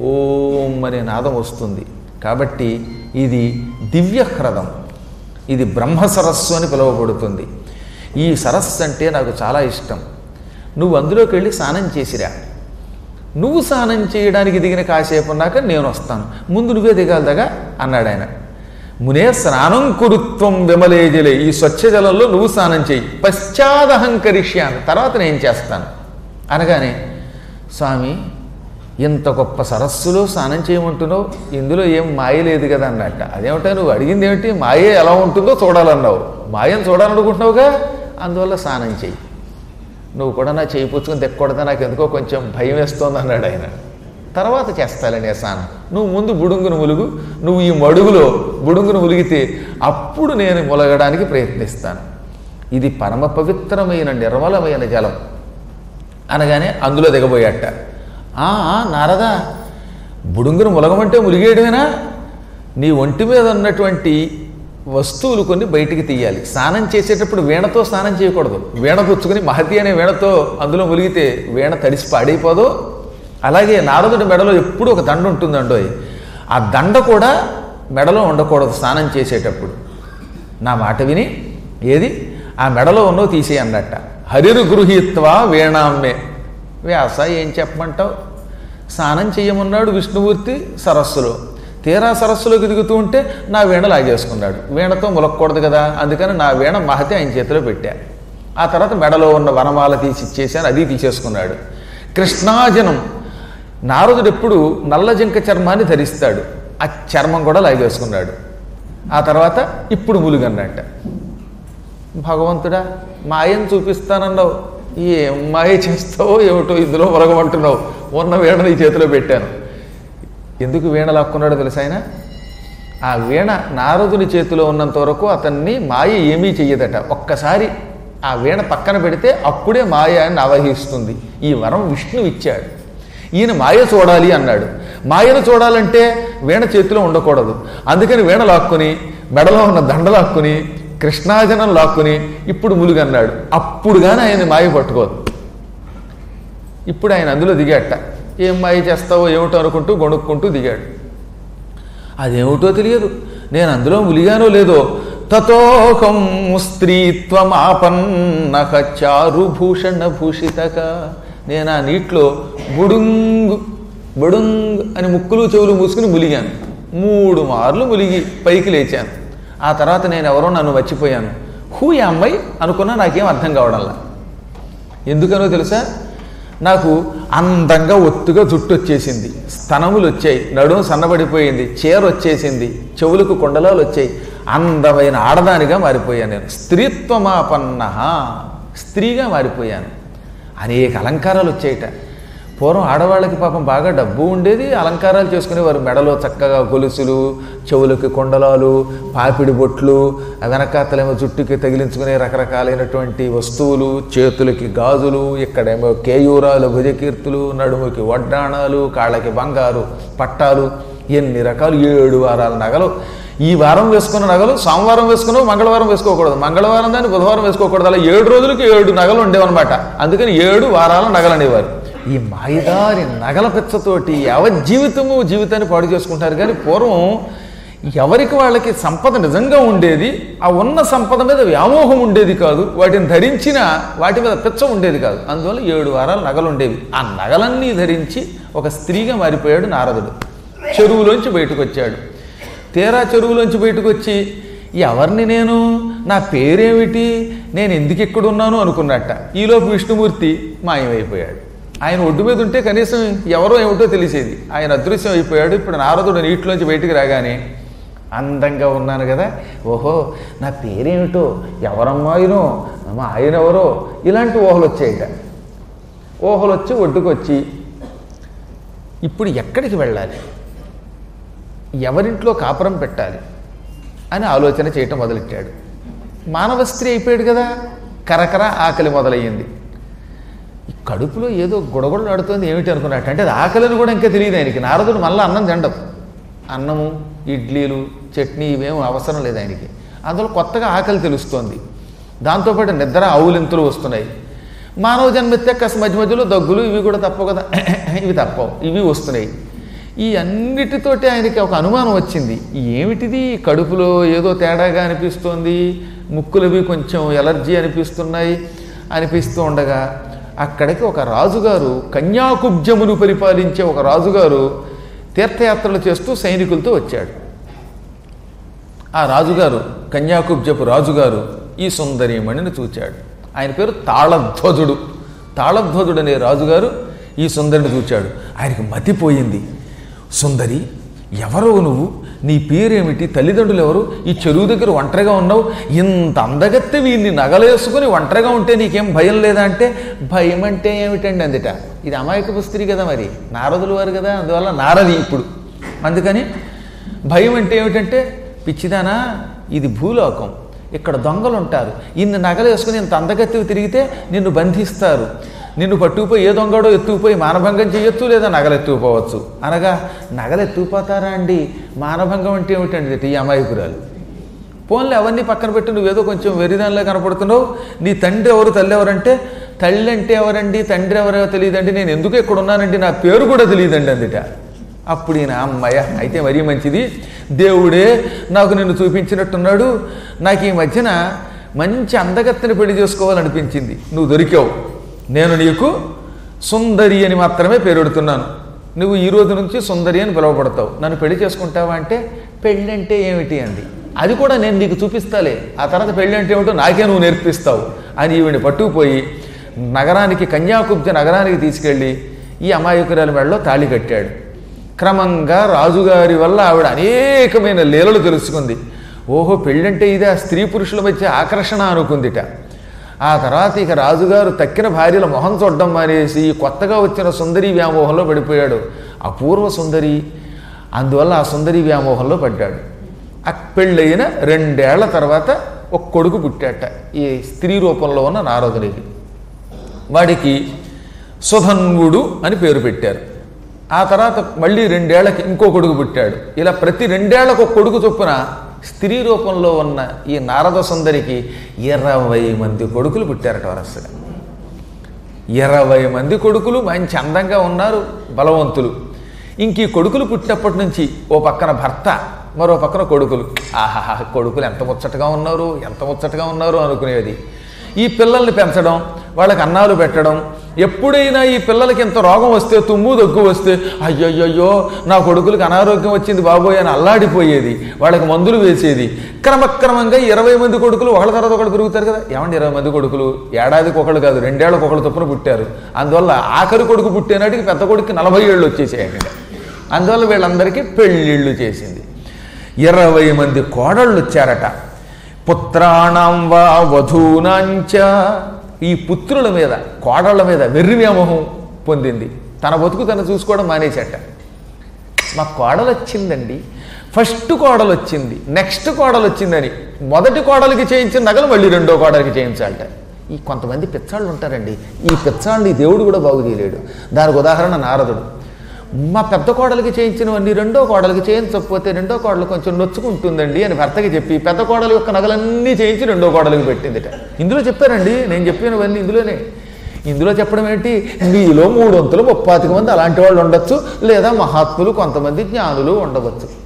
ఓం అనే నాదం వస్తుంది కాబట్టి ఇది దివ్యహ్రదం ఇది బ్రహ్మ సరస్సు అని పిలువబడుతుంది ఈ సరస్సు అంటే నాకు చాలా ఇష్టం నువ్వు అందులోకి వెళ్ళి స్నానం చేసిరా నువ్వు స్నానం చేయడానికి దిగిన కాసేపు ఉన్నాక నేను వస్తాను ముందు నువ్వే దిగాలదగా అన్నాడు ఆయన మునే స్నానం కురుత్వం విమలేజలే ఈ స్వచ్ఛ జలంలో నువ్వు స్నానం చేయి పశ్చాదహంకరిష్యాను తర్వాత నేను చేస్తాను అనగానే స్వామి ఇంత గొప్ప సరస్సులో స్నానం చేయమంటున్నావు ఇందులో ఏం మాయ లేదు కదా అన్నట్ట అదేమిటా నువ్వు అడిగింది ఏమిటి మాయ ఎలా ఉంటుందో చూడాలన్నావు మాయను చూడాలనుకుంటున్నావుగా అందువల్ల స్నానం చెయ్యి నువ్వు కూడా నా చేయి పుచ్చుకుని దెక్కకూడదా నాకు ఎందుకో కొంచెం భయం వేస్తోంది అన్నాడు ఆయన తర్వాత చేస్తాలని స్నానం నువ్వు ముందు బుడుంగును ములుగు నువ్వు ఈ మడుగులో బుడుంగును ములిగితే అప్పుడు నేను ములగడానికి ప్రయత్నిస్తాను ఇది పరమ పవిత్రమైన నిర్మలమైన జలం అనగానే అందులో దిగబోయాట "ఆ, ఆ, నారదా బుడుంగును ములగమంటే ములిగేయడమేనా నీ ఒంటి మీద ఉన్నటువంటి వస్తువులు కొన్ని బయటికి తీయాలి స్నానం చేసేటప్పుడు వీణతో స్నానం చేయకూడదు వీణ పుచ్చుకుని మహతి అనే వీణతో అందులో ములిగితే వీణ తడిసి పాడైపోదు అలాగే నారదుడి మెడలో ఎప్పుడూ ఒక దండ ఉంటుందండోయ్ ఆ దండ కూడా మెడలో ఉండకూడదు స్నానం చేసేటప్పుడు నా మాట విని ఏది ఆ మెడలో ఉన్నో తీసేయి అన్నట్ట హరిరు గృహీత్వా వీణామ్మే వ్యాస ఏం చెప్పమంటావు స్నానం చేయమన్నాడు విష్ణుమూర్తి సరస్సులో తీరా సరస్సులోకి దిగుతూ ఉంటే నా వీణ లాగేసుకున్నాడు వీణతో ములక్కూడదు కదా అందుకని నా వీణ మహతి ఆయన చేతిలో పెట్టా ఆ తర్వాత మెడలో ఉన్న వనమాల తీసి ఇచ్చేసాను అది తీసేసుకున్నాడు కృష్ణాజనం నారదుడు ఎప్పుడు నల్ల జింక చర్మాన్ని ధరిస్తాడు ఆ చర్మం కూడా లాగేసుకున్నాడు ఆ తర్వాత ఇప్పుడు ములుగన్నట్ట భగవంతుడా మాయను చూపిస్తానన్నావు ఏం మాయ చేస్తావో ఏమిటో ఇందులో మొరగమంటున్నావు ఉన్న వీణ నీ చేతిలో పెట్టాను ఎందుకు వీణ లాక్కున్నాడో తెలుసా ఆయన ఆ వీణ నారదుని చేతిలో ఉన్నంత వరకు అతన్ని మాయ ఏమీ చెయ్యదట ఒక్కసారి ఆ వీణ పక్కన పెడితే అప్పుడే మాయ అని ఆవహిస్తుంది ఈ వరం విష్ణు ఇచ్చాడు ఈయన మాయ చూడాలి అన్నాడు మాయను చూడాలంటే వీణ చేతిలో ఉండకూడదు అందుకని వీణ లాక్కుని మెడలో ఉన్న దండ లాక్కుని కృష్ణాజనం లాక్కుని ఇప్పుడు ములుగన్నాడు అప్పుడు కానీ ఆయన మాయ పట్టుకోదు ఇప్పుడు ఆయన అందులో దిగాట ఏం మాయ చేస్తావో ఏమిటో అనుకుంటూ గొణుక్కుంటూ దిగాడు అదేమిటో తెలియదు నేను అందులో ములిగానో లేదో తతోహం స్త్రీత్వమాపన్నక చారుభూషణ భూషితక నేను ఆ నీటిలో బుడుంగు బుడుంగ్ అని ముక్కులు చెవులు మూసుకుని ములిగాను మూడు మార్లు ములిగి పైకి లేచాను ఆ తర్వాత నేను ఎవరో నన్ను మర్చిపోయాను హూ ఈ అమ్మాయి అనుకున్నా నాకేం అర్థం కావడంలా ఎందుకనో తెలుసా నాకు అందంగా ఒత్తుగా జుట్టు వచ్చేసింది స్తనములు వచ్చాయి నడుము సన్నబడిపోయింది చీర వచ్చేసింది చెవులకు కొండలాలు వచ్చాయి అందమైన ఆడదానిగా మారిపోయాను నేను స్త్రీత్వమాపన్న స్త్రీగా మారిపోయాను అనేక అలంకారాలు వచ్చాయిట పూర్వం ఆడవాళ్ళకి పాపం బాగా డబ్బు ఉండేది అలంకారాలు చేసుకునేవారు మెడలో చక్కగా గొలుసులు చెవులకి కొండలాలు పాపిడి బొట్లు వెనకాతలేమో జుట్టుకి తగిలించుకునే రకరకాలైనటువంటి వస్తువులు చేతులకి గాజులు ఇక్కడేమో కేయూరాలు భుజకీర్తులు నడుముకి వడ్డాణాలు కాళ్ళకి బంగారు పట్టాలు ఎన్ని రకాలు ఏడు వారాల నగలు ఈ వారం వేసుకున్న నగలు సోమవారం వేసుకున్నావు మంగళవారం వేసుకోకూడదు మంగళవారం దాన్ని బుధవారం వేసుకోకూడదు అలా ఏడు రోజులకి ఏడు నగలు ఉండేవన్నమాట అందుకని ఏడు వారాల నగలు అనేవారు ఈ మాయదారి నగల పెచ్చతోటి యావత్ జీవితము జీవితాన్ని పాడు చేసుకుంటారు కానీ పూర్వం ఎవరికి వాళ్ళకి సంపద నిజంగా ఉండేది ఆ ఉన్న సంపద మీద వ్యామోహం ఉండేది కాదు వాటిని ధరించిన వాటి మీద పిచ్చ ఉండేది కాదు అందువల్ల ఏడు వారాలు నగలు ఉండేవి ఆ నగలన్నీ ధరించి ఒక స్త్రీగా మారిపోయాడు నారదుడు చెరువులోంచి బయటకు వచ్చాడు తీరా చెరువులోంచి బయటకు వచ్చి ఎవరిని నేను నా పేరేమిటి నేను ఎందుకు ఎక్కడున్నాను అనుకున్నట్ట ఈలోపు విష్ణుమూర్తి మాయమైపోయాడు ఆయన ఒడ్డు మీద ఉంటే కనీసం ఎవరో ఏమిటో తెలిసేది ఆయన అదృశ్యం అయిపోయాడు ఇప్పుడు నారదుడు నీటిలోంచి బయటికి రాగానే అందంగా ఉన్నాను కదా ఓహో నా పేరేమిటో ఎవరమ్మాయినో మా ఆయన ఎవరో ఇలాంటి ఊహలు వచ్చాయిట ఊహలు వచ్చి ఒడ్డుకు వచ్చి ఇప్పుడు ఎక్కడికి వెళ్ళాలి ఎవరింట్లో కాపురం పెట్టాలి అని ఆలోచన చేయటం మొదలెట్టాడు మానవ స్త్రీ అయిపోయాడు కదా కరకర ఆకలి మొదలయ్యింది ఈ కడుపులో ఏదో గుడగొడలు ఆడుతోంది ఏమిటి అనుకున్నట్టు అంటే అది ఆకలిని కూడా ఇంకా తెలియదు ఆయనకి నారదుడు మళ్ళీ అన్నం తినడం అన్నము ఇడ్లీలు చట్నీ ఇవేం అవసరం లేదు ఆయనకి అందులో కొత్తగా ఆకలి తెలుస్తోంది దాంతోపాటు నిద్ర ఆవులింతులు వస్తున్నాయి మానవ జన్మెత్తే కాస్త మధ్య మధ్యలో దగ్గులు ఇవి కూడా తప్పవు కదా ఇవి తప్పవు ఇవి వస్తున్నాయి ఈ అన్నిటితోటి ఆయనకి ఒక అనుమానం వచ్చింది ఏమిటిది కడుపులో ఏదో తేడాగా అనిపిస్తోంది ముక్కులవి కొంచెం ఎలర్జీ అనిపిస్తున్నాయి అనిపిస్తూ ఉండగా అక్కడికి ఒక రాజుగారు కన్యాకుబ్జమును పరిపాలించే ఒక రాజుగారు తీర్థయాత్రలు చేస్తూ సైనికులతో వచ్చాడు ఆ రాజుగారు కన్యాకుబ్జపు రాజుగారు ఈ సుందరీమణిని చూచాడు ఆయన పేరు తాళధ్వజుడు తాళధ్వజుడు అనే రాజుగారు ఈ సుందరిని చూచాడు ఆయనకి మతిపోయింది సుందరి ఎవరో నువ్వు నీ పేరేమిటి తల్లిదండ్రులు ఎవరు ఈ చెరువు దగ్గర ఒంటరిగా ఉన్నావు ఇంత అందగత్తె వీడిని నగలేసుకుని ఒంటరిగా ఉంటే నీకేం భయం లేదా అంటే భయం అంటే ఏమిటండి అందుట ఇది అమాయకపు స్త్రీ కదా మరి నారదులు వారు కదా అందువల్ల నారది ఇప్పుడు అందుకని భయం అంటే ఏమిటంటే పిచ్చిదానా ఇది భూలోకం ఇక్కడ దొంగలు ఉంటారు ఇన్ని నగలు వేసుకుని ఇంత అందగత్తివి తిరిగితే నిన్ను బంధిస్తారు నిన్ను పట్టుకుపోయి ఏ దొంగడో ఎత్తుకుపోయి మానభంగం చేయొచ్చు లేదా నగలు ఎత్తుకుపోవచ్చు అనగా నగలు ఎత్తుకుపోతారా అండి మానభంగం అంటే ఏమిటండి ఈ అమాయకురాలు పోన్లే అవన్నీ పక్కన పెట్టి నువ్వేదో కొంచెం వెరిదానిలో కనపడుతున్నావు నీ తండ్రి ఎవరు తల్లి ఎవరంటే తల్లి అంటే ఎవరండి తండ్రి ఎవరో తెలియదండి నేను ఎందుకు ఇక్కడ ఉన్నానండి నా పేరు కూడా తెలియదండి అందుట అప్పుడు ఈయన అమ్మయ్య అయితే మరీ మంచిది దేవుడే నాకు నిన్ను చూపించినట్టున్నాడు నాకు ఈ మధ్యన మంచి అందగత్తెని పెళ్లి చేసుకోవాలనిపించింది నువ్వు దొరికావు నేను నీకు సుందరి అని మాత్రమే పేరెడుతున్నాను నువ్వు ఈ రోజు నుంచి సుందరి అని పిలువబడతావు నన్ను పెళ్లి చేసుకుంటావా అంటే పెళ్ళి అంటే ఏమిటి అంది అది కూడా నేను నీకు చూపిస్తాలే ఆ తర్వాత పెళ్ళి అంటే ఏమిటో నాకే నువ్వు నేర్పిస్తావు అని ఈవిని పట్టుకుపోయి నగరానికి కన్యాకుబ్జ నగరానికి తీసుకెళ్ళి ఈ అమాయకురాలి మెడలో తాళి కట్టాడు క్రమంగా రాజుగారి వల్ల ఆవిడ అనేకమైన లీలలు తెలుసుకుంది ఓహో పెళ్ళంటే ఇదే స్త్రీ పురుషుల మధ్య ఆకర్షణ అనుకుందిట ఆ తర్వాత ఇక రాజుగారు తక్కిన భార్యల మొహం చూడడం మానేసి కొత్తగా వచ్చిన సుందరి వ్యామోహంలో పడిపోయాడు అపూర్వ సుందరి అందువల్ల ఆ సుందరి వ్యామోహంలో పడ్డాడు ఆ పెళ్ళయిన రెండేళ్ల తర్వాత ఒక కొడుకు పుట్టాట ఈ స్త్రీ రూపంలో ఉన్న నారదునికి వాడికి సుధన్వుడు అని పేరు పెట్టారు ఆ తర్వాత మళ్ళీ రెండేళ్లకి ఇంకో కొడుకు పుట్టాడు ఇలా ప్రతి రెండేళ్లకు ఒక కొడుకు చొప్పున స్త్రీ రూపంలో ఉన్న ఈ నారద సుందరికి ఇరవై మంది కొడుకులు పుట్టారట వరసగా ఇరవై మంది కొడుకులు మంచి అందంగా ఉన్నారు బలవంతులు ఇంక ఈ కొడుకులు పుట్టినప్పటి నుంచి ఓ పక్కన భర్త మరో పక్కన కొడుకులు ఆహాహా కొడుకులు ఎంత ముచ్చటగా ఉన్నారు ఎంత ముచ్చటగా ఉన్నారు అనుకునేది ఈ పిల్లల్ని పెంచడం వాళ్ళకి అన్నాలు పెట్టడం ఎప్పుడైనా ఈ పిల్లలకి ఇంత రోగం వస్తే తుమ్ము దగ్గు వస్తే అయ్యయ్యో నా కొడుకులకి అనారోగ్యం వచ్చింది బాబోయ్ అని అల్లాడిపోయేది వాళ్ళకి మందులు వేసేది క్రమక్రమంగా ఇరవై మంది కొడుకులు ఒకళ్ళ తర్వాత ఒకళ్ళు పెరుగుతారు కదా ఏమండి ఇరవై మంది కొడుకులు ఏడాదికి ఒకళ్ళు కాదు రెండేళ్ళకి ఒకళ్ళు చొప్పున పుట్టారు అందువల్ల ఆఖరి కొడుకు పుట్టేనాటికి పెద్ద కొడుకు నలభై ఏళ్ళు వచ్చేసాయండి అందువల్ల వీళ్ళందరికీ పెళ్ళిళ్ళు చేసింది ఇరవై మంది కోడళ్ళు వచ్చారట పుత్రాణం వా వధూనాంచ ఈ పుత్రుల మీద కోడళ్ళ మీద వెర్రి వ్యామోహం పొందింది తన బతుకు తను చూసుకోవడం మానేసేట మా కోడలు వచ్చిందండి ఫస్ట్ కోడలు వచ్చింది నెక్స్ట్ కోడలు వచ్చిందని మొదటి కోడలికి చేయించిన నగలు మళ్ళీ రెండో కోడలికి చేయించాలట ఈ కొంతమంది పిచ్చాళ్ళు ఉంటారండి ఈ పిచ్చాళ్ళని దేవుడు కూడా బాగు చేయలేడు దానికి ఉదాహరణ నారదుడు మా పెద్ద కోడలికి చేయించినవన్నీ రెండో కోడలికి చేయించకపోతే రెండో కోడలు కొంచెం నొచ్చుకుంటుందండి అని భర్తకి చెప్పి పెద్ద కోడలి యొక్క నగలన్నీ చేయించి రెండో కోడలికి పెట్టిందిట ఇందులో చెప్పారండి నేను చెప్పినవన్నీ ఇందులోనే ఇందులో చెప్పడం ఏంటి మీలో మూడు వంతులు ముప్పాతిక మంది అలాంటి వాళ్ళు ఉండొచ్చు లేదా మహాత్ములు కొంతమంది జ్ఞానులు ఉండవచ్చు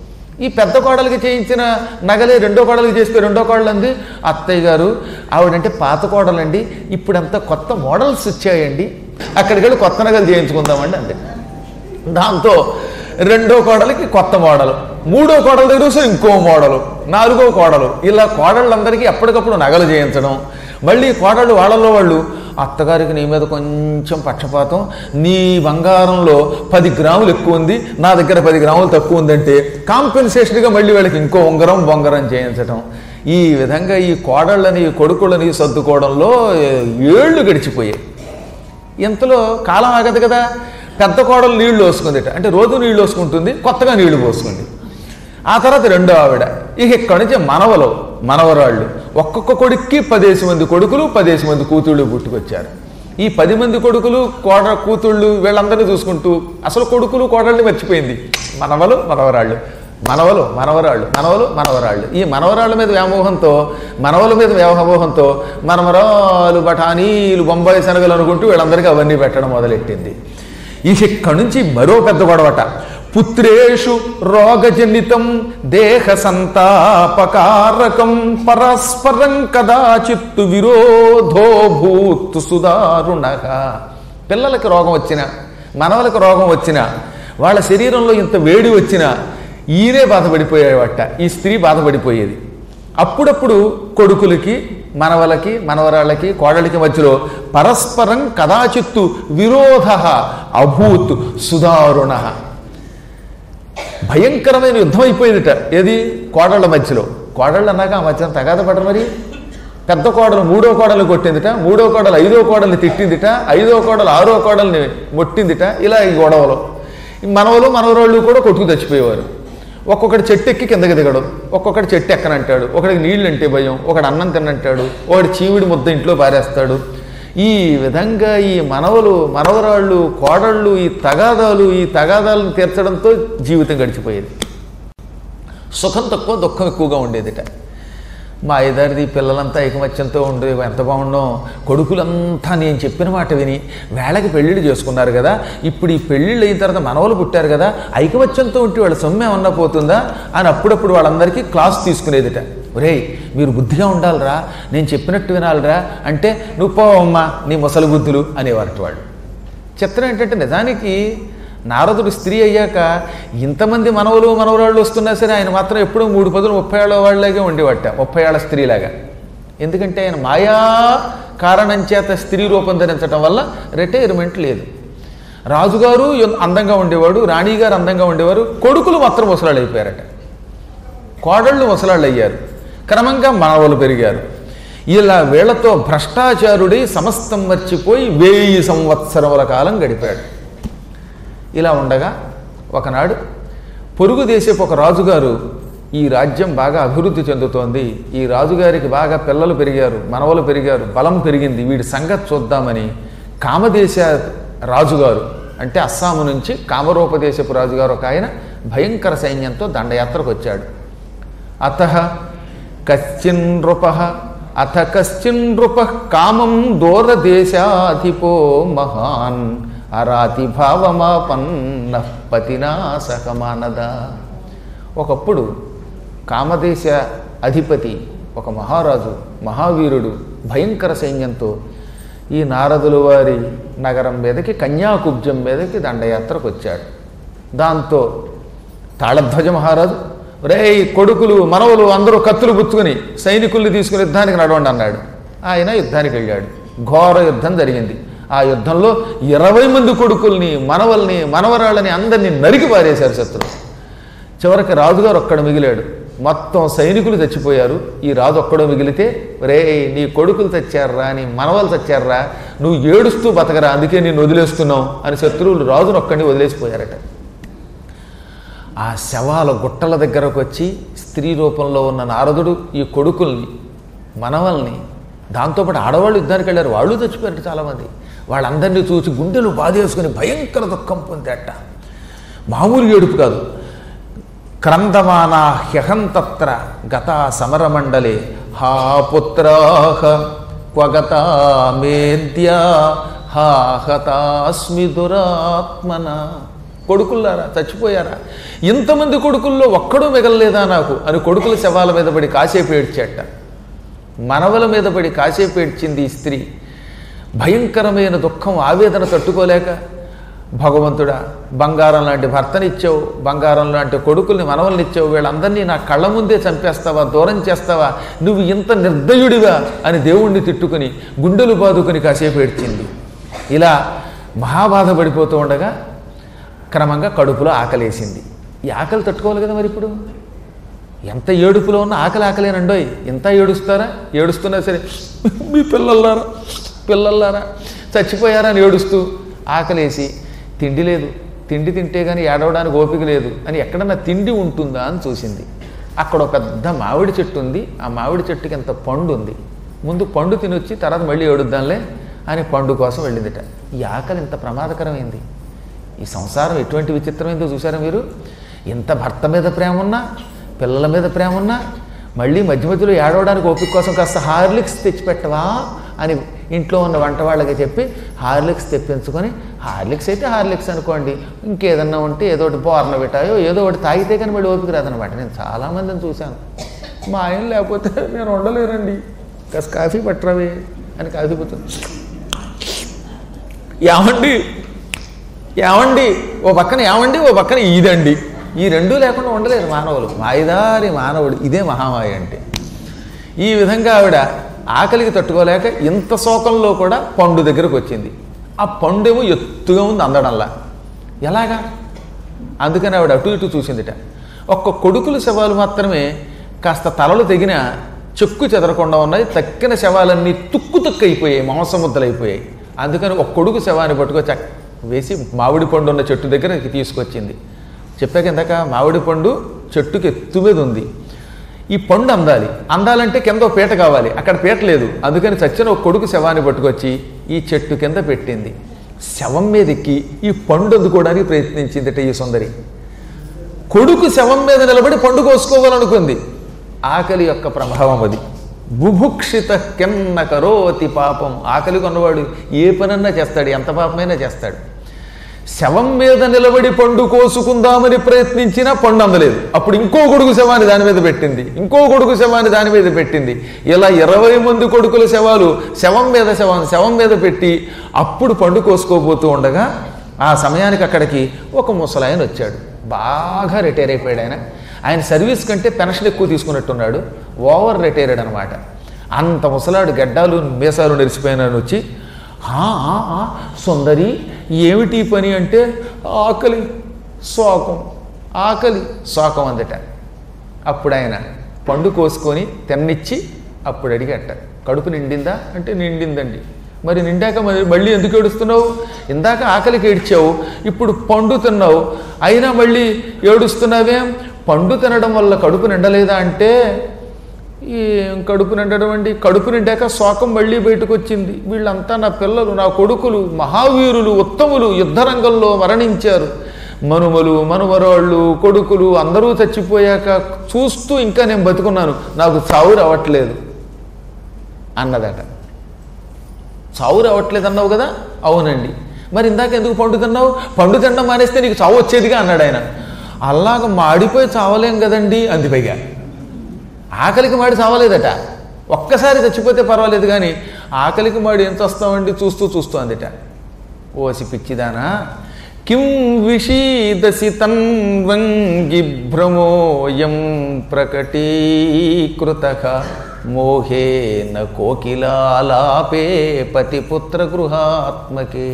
ఈ పెద్ద కోడలికి చేయించిన నగలే రెండో కోడలికి చేస్తే రెండో కోడలు అంది అత్తయ్య గారు ఆవిడంటే పాత కోడలండి ఇప్పుడంతా కొత్త మోడల్స్ వచ్చాయండి అక్కడికి వెళ్ళి కొత్త నగలు చేయించుకుందామండి అంతే దాంతో రెండో కోడలికి కొత్త మోడలు మూడో కోడల దగ్గర వస్తే ఇంకో మోడలు నాలుగో కోడలు ఇలా కోడళ్ళందరికీ ఎప్పటికప్పుడు నగలు చేయించడం మళ్ళీ కోడళ్ళు వాళ్ళలో వాళ్ళు అత్తగారికి నీ మీద కొంచెం పక్షపాతం నీ బంగారంలో పది గ్రాములు ఎక్కువ ఉంది నా దగ్గర పది గ్రాములు తక్కువ ఉందంటే కాంపెన్సేషన్గా మళ్ళీ వాళ్ళకి ఇంకో ఉంగరం బొంగరం చేయించడం ఈ విధంగా ఈ కోడళ్ళని ఈ కొడుకులని సర్దుకోవడంలో ఏళ్ళు గడిచిపోయాయి ఇంతలో కాలం ఆగదు కదా పెద్ద కోడలు నీళ్లు పోసుకుందిట అంటే రోజు నీళ్లు పోసుకుంటుంది కొత్తగా నీళ్లు పోసుకుంది ఆ తర్వాత రెండో ఆవిడ ఇక ఇక్కడి నుంచి మనవలు మనవరాళ్ళు ఒక్కొక్క కొడుక్కి పదేసి మంది కొడుకులు పదేసి మంది కూతుళ్ళు పుట్టుకొచ్చారు ఈ పది మంది కొడుకులు కోడ కూతుళ్ళు వీళ్ళందరినీ చూసుకుంటూ అసలు కొడుకులు కోడల్ని మర్చిపోయింది మనవలు మనవరాళ్ళు మనవలు మనవరాళ్ళు మనవలు మనవరాళ్ళు ఈ మనవరాళ్ళ మీద వ్యామోహంతో మనవల మీద వ్యామోహంతో మనమరాలు బఠానీలు బొంబాయి శనగలు అనుకుంటూ వీళ్ళందరికీ అవన్నీ పెట్టడం మొదలెట్టింది ఇక ఇక్కడి నుంచి మరో పెద్ద గొడవట పుత్రేషు రోగజనితం దేహ సంతాపకారకం పరస్పరం కదాచిత్తు విరోధో భూత్ సుదారుణ పిల్లలకి రోగం వచ్చినా మనవలకి రోగం వచ్చినా వాళ్ళ శరీరంలో ఇంత వేడి వచ్చినా ఈయనే బాధపడిపోయేవాట ఈ స్త్రీ బాధపడిపోయేది అప్పుడప్పుడు కొడుకులకి మనవలకి మనవరాళ్ళకి కోడలికి మధ్యలో పరస్పరం కదాచిత్తు విరోధ అభూత్ సుదారుణ భయంకరమైన యుద్ధం అయిపోయిందిట ఏది కోడళ్ళ మధ్యలో కోడళ్ళు అన్నాక ఆ మధ్యన తగాద పడరు మరి పెద్ద కోడలు మూడో కోడలు కొట్టిందిట మూడో కోడలు ఐదో కోడల్ని తిట్టిందిట ఐదో కోడలు ఆరో కోడల్ని మొట్టిందిట ఇలా ఈ గొడవలు ఈ మనవలు మనవరాళ్ళు కూడా కొట్టుకు చచ్చిపోయేవారు ఒక్కొక్కటి చెట్టు ఎక్కి కిందకి దిగడం ఒక్కొక్కటి చెట్టు ఎక్కనంటాడు ఒకడికి నీళ్ళు అంటే భయం ఒకడు అన్నం తినంటాడు ఒకటి చీవిడి ముద్ద ఇంట్లో పారేస్తాడు ఈ విధంగా ఈ మనవలు మనవరాళ్ళు కోడళ్ళు ఈ తగాదాలు ఈ తగాదాలను తీర్చడంతో జీవితం గడిచిపోయేది సుఖం తక్కువ దుఃఖం ఎక్కువగా ఉండేదిట మా ఐదారిది పిల్లలంతా ఐకమత్యంతో ఉండే ఎంత బాగుండో కొడుకులంతా నేను చెప్పిన మాట విని వేళకి పెళ్ళిళ్ళు చేసుకున్నారు కదా ఇప్పుడు ఈ పెళ్ళిళ్ళు అయిన తర్వాత మనవలు పుట్టారు కదా ఐకమత్యంతో ఉంటే వాళ్ళ సొమ్ము ఏమన్నా పోతుందా అని అప్పుడప్పుడు వాళ్ళందరికీ క్లాస్ తీసుకునేదిట ఒరేయ్ మీరు బుద్ధిగా ఉండాలిరా నేను చెప్పినట్టు వినాలిరా అంటే నువ్వు పోవమ్మా నీ ముసలి బుద్ధులు అనేవారట వాళ్ళు చిత్రం ఏంటంటే నిజానికి నారదుడు స్త్రీ అయ్యాక ఇంతమంది మనవలు మనవరాళ్ళు వస్తున్నా సరే ఆయన మాత్రం ఎప్పుడూ మూడు పదులు ముప్పై ఏళ్ళ వాళ్ళలాగే ఉండేవట ముప్పై ఏళ్ళ స్త్రీలాగా ఎందుకంటే ఆయన మాయా కారణం చేత స్త్రీ రూపం ధరించడం వల్ల రిటైర్మెంట్ లేదు రాజుగారు ఎన్- అందంగా ఉండేవాడు రాణిగారు అందంగా ఉండేవారు కొడుకులు మాత్రం ముసలాళ్ళు అయిపోయారట కోడళ్ళు ముసలాళ్ళు అయ్యారు క్రమంగా మనవలు పెరిగారు ఇలా వీళ్లతో భ్రష్టాచారుడై సమస్తం మర్చిపోయి వెయ్యి సంవత్సరముల కాలం గడిపాడు ఇలా ఉండగా ఒకనాడు పొరుగు దేశపు ఒక రాజుగారు ఈ రాజ్యం బాగా అభివృద్ధి చెందుతోంది ఈ రాజుగారికి బాగా పిల్లలు పెరిగారు మనవలు పెరిగారు బలం పెరిగింది వీడి సంగతి చూద్దామని కామదేశ రాజుగారు అంటే అస్సాము నుంచి కామరూపదేశపు రాజుగారు ఒక ఆయన భయంకర సైన్యంతో దండయాత్రకు వచ్చాడు అత కశ్చిన్ నృప అథ కశ్చిన్ నృప కామం దూరదేశాధిపో మహాన్ అరాతి భావమాపన్న పతినాశకమానద ఒకప్పుడు కామదేశ అధిపతి ఒక మహారాజు మహావీరుడు భయంకర సైన్యంతో ఈ నారదుల వారి నగరం మీదకి కన్యాకుబ్జం మీదకి దండయాత్రకు వచ్చాడు దాంతో తాళధ్వజ మహారాజు రేయ్ కొడుకులు మనవలు అందరూ కత్తులు పుచ్చుకుని సైనికుల్ని తీసుకుని యుద్ధానికి నడవండి అన్నాడు ఆయన యుద్ధానికి వెళ్ళాడు ఘోర యుద్ధం జరిగింది ఆ యుద్ధంలో ఇరవై మంది కొడుకుల్ని మనవల్ని మనవరాళ్ళని అందరినీ నరికి పారేశారు శత్రువు చివరికి రాజుగారు ఒక్కడ మిగిలాడు మొత్తం సైనికులు చచ్చిపోయారు ఈ రాజు ఒక్కడో మిగిలితే రే నీ కొడుకులు చచ్చారా నీ మనవలు చచ్చారా నువ్వు ఏడుస్తూ బతకరా అందుకే నేను వదిలేస్తున్నావు అని శత్రువులు రాజును ఒక్కడిని వదిలేసిపోయారట ఆ శవాల గుట్టల దగ్గరకు వచ్చి స్త్రీ రూపంలో ఉన్న నారదుడు ఈ కొడుకుల్ని మనవల్ని దాంతోపాటు ఆడవాళ్ళు యుద్ధానికి వెళ్ళారు వాళ్ళు చచ్చిపోయారు చాలామంది వాళ్ళందరినీ చూసి గుండెలు బాధేసుకుని భయంకర దుఃఖం పొందేట మామూలు ఏడుపు కాదు క్రందమానా హ్యహంతత్ర గత సమరమండలే హా పుత్రాహ క్వగత మేద్య హా హతాస్మి దురాత్మన కొడుకుల్లారా చచ్చిపోయారా ఇంతమంది కొడుకుల్లో ఒక్కడూ మిగలలేదా నాకు అని కొడుకుల శవాల మీద పడి కాసేపు ఏడ్చేట మనవల మీద పడి కాసేపు ఏడ్చింది ఈ స్త్రీ భయంకరమైన దుఃఖం ఆవేదన తట్టుకోలేక భగవంతుడా బంగారం లాంటి భర్తనిచ్చావు బంగారం లాంటి కొడుకుల్ని మనవల్నిచ్చావు వీళ్ళందరినీ నా కళ్ళ ముందే చంపేస్తావా దూరం చేస్తావా నువ్వు ఇంత నిర్దయుడివా అని దేవుణ్ణి తిట్టుకుని గుండెలు బాదుకుని కాసేపు ఏడ్చింది ఇలా మహాబాధ పడిపోతూ ఉండగా క్రమంగా కడుపులో ఆకలేసింది ఈ ఆకలి తట్టుకోవాలి కదా మరి ఇప్పుడు ఎంత ఏడుపులో ఉన్న ఆకలి ఆకలేనండోయ్ ఎంత ఏడుస్తారా ఏడుస్తున్నా సరే మీ పిల్లల్లారా పిల్లల్లారా చచ్చిపోయారా అని ఏడుస్తూ ఆకలేసి తిండి లేదు తిండి తింటే కానీ ఏడవడానికి ఓపిక లేదు అని ఎక్కడన్నా తిండి ఉంటుందా అని చూసింది అక్కడ ఒక పెద్ద మామిడి చెట్టు ఉంది ఆ మామిడి చెట్టుకి ఎంత పండు ఉంది ముందు పండు తినొచ్చి తర్వాత మళ్ళీ ఏడుద్దాంలే అని పండు కోసం వెళ్ళిందిట ఈ ఆకలి ఇంత ప్రమాదకరమైంది ఈ సంసారం ఎటువంటి విచిత్రమైందో చూసారా మీరు ఎంత భర్త మీద ప్రేమ ఉన్నా పిల్లల మీద ప్రేమ ఉన్నా మళ్ళీ మధ్య మధ్యలో ఏడవడానికి ఓపిక కోసం కాస్త హార్లిక్స్ తెచ్చిపెట్టవా అని ఇంట్లో ఉన్న వంట వాళ్ళకి చెప్పి హార్లిక్స్ తెప్పించుకొని హార్లిక్స్ అయితే హార్లిక్స్ అనుకోండి ఇంకేదన్నా ఉంటే ఏదో ఒకటి బోర్న పెట్టాయో ఏదో ఒకటి తాగితే కానీ మళ్ళీ ఓపిక రాదనమాట నేను చాలామందిని చూశాను మా ఆయన లేకపోతే నేను ఉండలేనండి కాస్త కాఫీ పట్టరవే అని కాఫీ పోతుంది ఏమండి ఏమండి ఓ పక్కన ఏమండి ఓ పక్కన ఈదండి ఈ రెండూ లేకుండా ఉండలేరు మానవులు మాయదారి మానవుడు ఇదే మహామాయ అంటే ఈ విధంగా ఆవిడ ఆకలికి తట్టుకోలేక ఇంత శోకంలో కూడా పండు దగ్గరకు వచ్చింది ఆ పండేమో ఎత్తుగా ఉంది అందడంలా ఎలాగా అందుకని ఆవిడ అటు ఇటు చూసిందిట ఒక్క కొడుకుల శవాలు మాత్రమే కాస్త తలలు తెగిన చెక్కు చెదరకుండా ఉన్నాయి తక్కిన శవాలన్నీ తుక్కు తుక్కు అయిపోయాయి మాంసముద్దలైపోయాయి అందుకని ఒక కొడుకు శవాన్ని పట్టుకొచ్చి అక్- వేసి మామిడి పండు ఉన్న చెట్టు దగ్గరికి తీసుకొచ్చింది చెప్పాక ఇందాక మామిడి పండు చెట్టుకి ఎత్తు మీద ఉంది ఈ పండు అందాలి అందాలంటే కింద ఒక పీట కావాలి అక్కడ పీట లేదు అందుకని చచ్చిన ఒక కొడుకు శవాన్ని పట్టుకొచ్చి ఈ చెట్టు కింద పెట్టింది శవం మీద ఎక్కి ఈ పండు అందుకోవడానికి ప్రయత్నించిందట ఈ సుందరి కొడుకు శవం మీద నిలబడి పండు కోసుకోవాలనుకుంది ఆకలి యొక్క ప్రభావం అది బుభుక్షిత కిన్న కరోతి పాపం ఆకలి కొన్నవాడు ఏ పనన్నా చేస్తాడు ఎంత పాపమైనా చేస్తాడు శవం మీద నిలబడి పండు కోసుకుందామని ప్రయత్నించినా పండు అందలేదు అప్పుడు ఇంకో కొడుకు శవాన్ని దాని మీద పెట్టింది ఇంకో కొడుకు శవాన్ని దాని మీద పెట్టింది ఇలా ఇరవై మంది కొడుకుల శవాలు శవం మీద శవం శవం మీద పెట్టి అప్పుడు పండు కోసుకోబోతూ ఉండగా ఆ సమయానికి అక్కడికి ఒక ముసలాయన వచ్చాడు బాగా రిటైర్ అయిపోయాడు ఆయన ఆయన సర్వీస్ కంటే పెన్షన్ ఎక్కువ తీసుకున్నట్టున్నాడు ఓవర్ రిటైర్డ్ అనమాట అంత ముసలాడు గడ్డాలు మీసాలు నెరిసిపోయిన వచ్చి "ఆ, ఆ, ఆ, సుందరి ఏమిటి ఈ పని అంటే ఆకలి శోకం ఆకలి శోకం అందట అప్పుడు ఆయన పండు కోసుకొని తెన్నిచ్చి అప్పుడు అడిగట కడుపు నిండిందా అంటే నిండిందండి మరి నిండాక మరి మళ్ళీ ఎందుకు ఏడుస్తున్నావు ఇందాక ఆకలికి ఏడ్చావు ఇప్పుడు పండు తిన్నావు అయినా మళ్ళీ ఏడుస్తున్నావేం పండు తినడం వల్ల కడుపు నిండలేదా అంటే ఏం కడుపు నిండడం అండి కడుపు నిండాక శోకం మళ్ళీ బయటకు వచ్చింది వీళ్ళంతా నా పిల్లలు నా కొడుకులు మహావీరులు ఉత్తములు యుద్ధరంగంలో మరణించారు మనుమలు మనుమరాళ్ళు కొడుకులు అందరూ చచ్చిపోయాక చూస్తూ ఇంకా నేను బతుకున్నాను నాకు చావు రావట్లేదు అన్నదట చావు రావట్లేదు అన్నావు కదా అవునండి మరి ఇందాక ఎందుకు పండు తిన్నావు పండు తినడం మానేస్తే నీకు చావు వచ్చేదిగా అన్నాడు ఆయన అలాగ మాడిపోయి చావలేం కదండి అంది పైగా ఆకలికి మాడి చావలేదట ఒక్కసారి చచ్చిపోతే పర్వాలేదు కానీ ఆకలికి మాడి ఏం చస్తామండి చూస్తూ చూస్తూ అందిట ఓసి పిచ్చిదానా కిం విషీదసి తన్వంగి భ్రమోయం ప్రకటీకృత మోహేన కోకిలాలాపే పతిపుత్ర గృహాత్మకే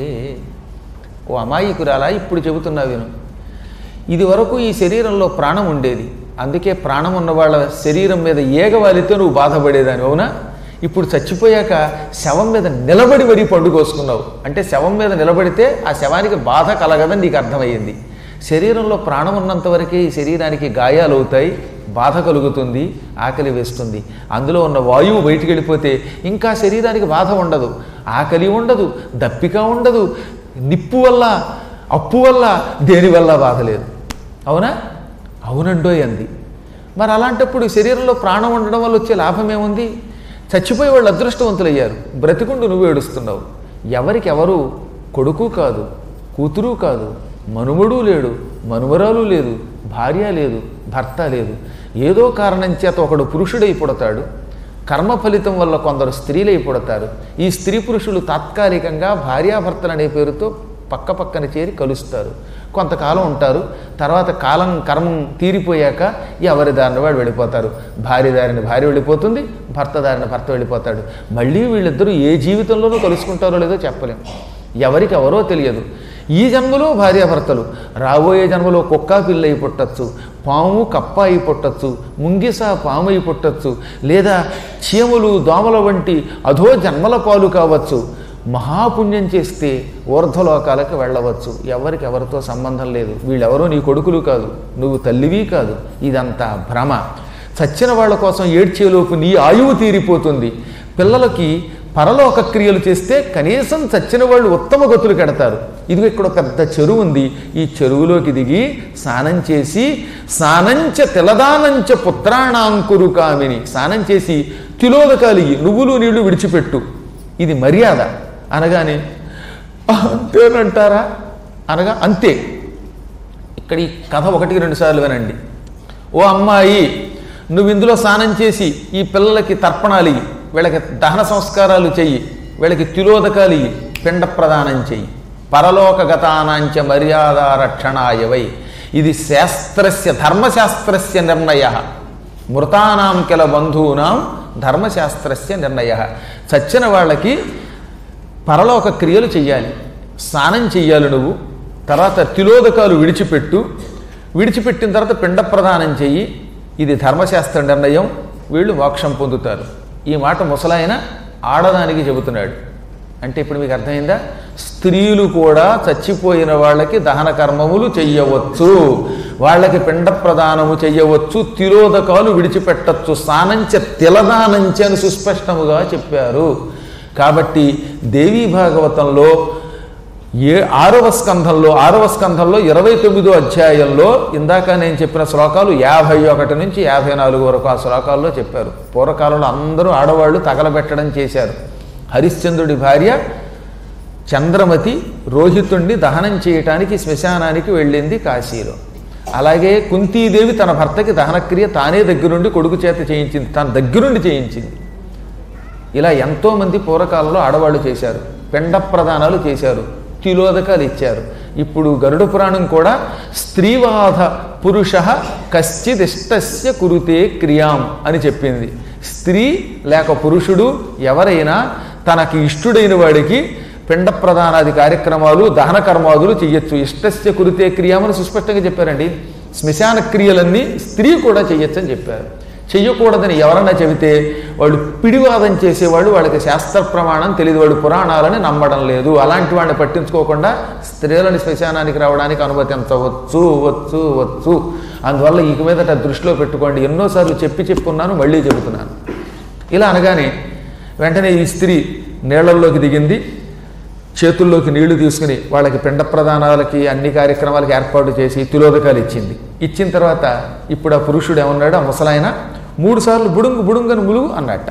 ఓ అమాయకురాలా ఇప్పుడు చెబుతున్నా విను ఇది వరకు ఈ శరీరంలో ప్రాణం ఉండేది అందుకే ప్రాణం ఉన్న వాళ్ళ శరీరం మీద ఏగవాలితో నువ్వు బాధపడేదాని అవునా ఇప్పుడు చచ్చిపోయాక శవం మీద నిలబడి మరీ పండు కోసుకున్నావు అంటే శవం మీద నిలబడితే ఆ శవానికి బాధ కలగదని నీకు అర్థమయ్యింది శరీరంలో ప్రాణం ఉన్నంత వరకే ఈ శరీరానికి గాయాలు అవుతాయి బాధ కలుగుతుంది ఆకలి వేస్తుంది అందులో ఉన్న వాయువు బయటికి వెళ్ళిపోతే ఇంకా శరీరానికి బాధ ఉండదు ఆకలి ఉండదు దప్పిక ఉండదు నిప్పు వల్ల అప్పు వల్ల దేనివల్ల బాధ లేదు అవునా అవునండోయ్ అంది మరి అలాంటప్పుడు శరీరంలో ప్రాణం ఉండడం వల్ల వచ్చే లాభం ఏముంది చచ్చిపోయే వాళ్ళు అదృష్టవంతులయ్యారు బ్రతికుండు నువ్వు ఏడుస్తున్నావు ఎవరికి ఎవరు కొడుకు కాదు కూతురు కాదు మనుమడు లేడు మనుమరాలు లేదు భార్య లేదు భర్త లేదు ఏదో కారణం చేత ఒకడు పురుషుడై పుడతాడు కర్మ ఫలితం వల్ల కొందరు స్త్రీలై పుడతారు ఈ స్త్రీ పురుషులు తాత్కాలికంగా భార్యాభర్తలు అనే పేరుతో పక్క పక్కన చేరి కలుస్తారు కొంతకాలం ఉంటారు తర్వాత కాలం కర్మం తీరిపోయాక ఎవరి దారిని వాడు వెళ్ళిపోతారు భార్య దారిని భార్య వెళ్ళిపోతుంది భర్త దారిని భర్త వెళ్ళిపోతాడు మళ్ళీ వీళ్ళిద్దరూ ఏ జీవితంలోనూ కలుసుకుంటారో లేదో చెప్పలేం ఎవరికి ఎవరో తెలియదు ఈ జన్మలో భార్యాభర్తలు రాబోయే జన్మలో కుక్క పిల్ల అయి పుట్టచ్చు పాము కప్ప అయి పుట్టచ్చు ముంగిస పాము అయి పుట్టచ్చు లేదా చీమలు దోమల వంటి అధో జన్మల పాలు కావచ్చు మహాపుణ్యం చేస్తే ఊర్ధ్వలోకాలకు వెళ్ళవచ్చు ఎవరికి ఎవరితో సంబంధం లేదు వీళ్ళెవరో నీ కొడుకులు కాదు నువ్వు తల్లివి కాదు ఇదంతా భ్రమ చచ్చిన వాళ్ళ కోసం ఏడ్చేలోపు నీ ఆయువు తీరిపోతుంది పిల్లలకి పరలోక క్రియలు చేస్తే కనీసం చచ్చిన వాళ్ళు ఉత్తమ గతులు కడతారు ఇదిగో ఇక్కడ ఒక పెద్ద చెరువు ఉంది ఈ చెరువులోకి దిగి స్నానం చేసి స్నానంచ తిలదానంచ పుత్రాణాంకురు కామిని స్నానం చేసి తిలోదకాలి నువ్వులు నీళ్లు విడిచిపెట్టు ఇది మర్యాద అనగానే అంతేనంటారా అనగా అంతే ఇక్కడ ఈ కథ ఒకటికి రెండు సార్లు వినండి ఓ అమ్మాయి నువ్వు ఇందులో స్నానం చేసి ఈ పిల్లలకి తర్పణాలు ఇయ్యి వీళ్ళకి దహన సంస్కారాలు చెయ్యి వీళ్ళకి తిలోదకాలు ఇయ్యి పిండ ప్రదానం చెయ్యి పరలోకగతానాంచ మర్యాద రక్షణాయవై ఇది శాస్త్రస్య ధర్మశాస్త్రస్య నిర్ణయ మృతానాం కిల బంధూనాం ధర్మశాస్త్రస్య నిర్ణయ చచ్చిన వాళ్ళకి పరలోక క్రియలు చెయ్యాలి స్నానం చెయ్యాలి నువ్వు తర్వాత తిలోదకాలు విడిచిపెట్టు విడిచిపెట్టిన తర్వాత పిండ ప్రదానం చెయ్యి ఇది ధర్మశాస్త్ర నిర్ణయం వీళ్ళు మోక్షం పొందుతారు ఈ మాట ముసలాయన ఆడదానికి చెబుతున్నాడు అంటే ఇప్పుడు మీకు అర్థమైందా స్త్రీలు కూడా చచ్చిపోయిన వాళ్ళకి దహన కర్మములు చెయ్యవచ్చు వాళ్ళకి పిండ ప్రదానము చెయ్యవచ్చు తిరోధకాలు విడిచిపెట్టచ్చు స్నానంచ తిలదానంచ అని సుస్పష్టముగా చెప్పారు కాబట్టి దేవీ భాగవతంలో ఏ ఆరవ స్కంధంలో ఆరవ స్కంధంలో ఇరవై తొమ్మిదో అధ్యాయంలో ఇందాక నేను చెప్పిన శ్లోకాలు యాభై ఒకటి నుంచి యాభై నాలుగు వరకు ఆ శ్లోకాల్లో చెప్పారు పూర్వకాలంలో అందరూ ఆడవాళ్ళు తగలబెట్టడం చేశారు హరిశ్చంద్రుడి భార్య చంద్రమతి రోహితుణ్ణి దహనం చేయటానికి శ్మశానానికి వెళ్ళింది కాశీలో అలాగే కుంతీదేవి తన భర్తకి దహనక్రియ తానే దగ్గరుండి కొడుకు చేత చేయించింది తన దగ్గరుండి చేయించింది ఇలా ఎంతోమంది పూర్వకాలంలో ఆడవాళ్ళు చేశారు పిండ ప్రదానాలు చేశారు తిలోదకాలు ఇచ్చారు ఇప్పుడు గరుడ పురాణం కూడా స్త్రీవాద పురుష కశ్చిదిష్టస్య కురుతే క్రియాం అని చెప్పింది స్త్రీ లేక పురుషుడు ఎవరైనా తనకి ఇష్టుడైన వాడికి పిండ ప్రదానాది కార్యక్రమాలు దహన కర్మాదులు చెయ్యొచ్చు ఇష్టస్య కురితే క్రియామని సుస్పష్టంగా చెప్పారండి శ్మశాన క్రియలన్నీ స్త్రీ కూడా చెయ్యొచ్చు అని చెప్పారు చెయ్యకూడదని ఎవరన్నా చెబితే వాళ్ళు పిడివాదం చేసేవాళ్ళు వాళ్ళకి శాస్త్ర ప్రమాణం తెలియదు వాళ్ళు పురాణాలని నమ్మడం లేదు అలాంటి వాడిని పట్టించుకోకుండా స్త్రీలని శ్మశానానికి రావడానికి అనుమతించవచ్చు వచ్చు వచ్చు అందువల్ల ఇక మీదట దృష్టిలో పెట్టుకోండి ఎన్నోసార్లు చెప్పి చెప్పున్నాను మళ్ళీ చెబుతున్నాను ఇలా అనగానే వెంటనే ఈ స్త్రీ నీళ్లలోకి దిగింది చేతుల్లోకి నీళ్లు తీసుకుని వాళ్ళకి పిండ ప్రదానాలకి అన్ని కార్యక్రమాలకి ఏర్పాటు చేసి తిలోదకాలు ఇచ్చింది ఇచ్చిన తర్వాత ఇప్పుడు ఆ పురుషుడు ఏమన్నాడు ఆ ముసలాయన మూడు సార్లు బుడుంగు బుడుంగని ములుగు అన్నట్ట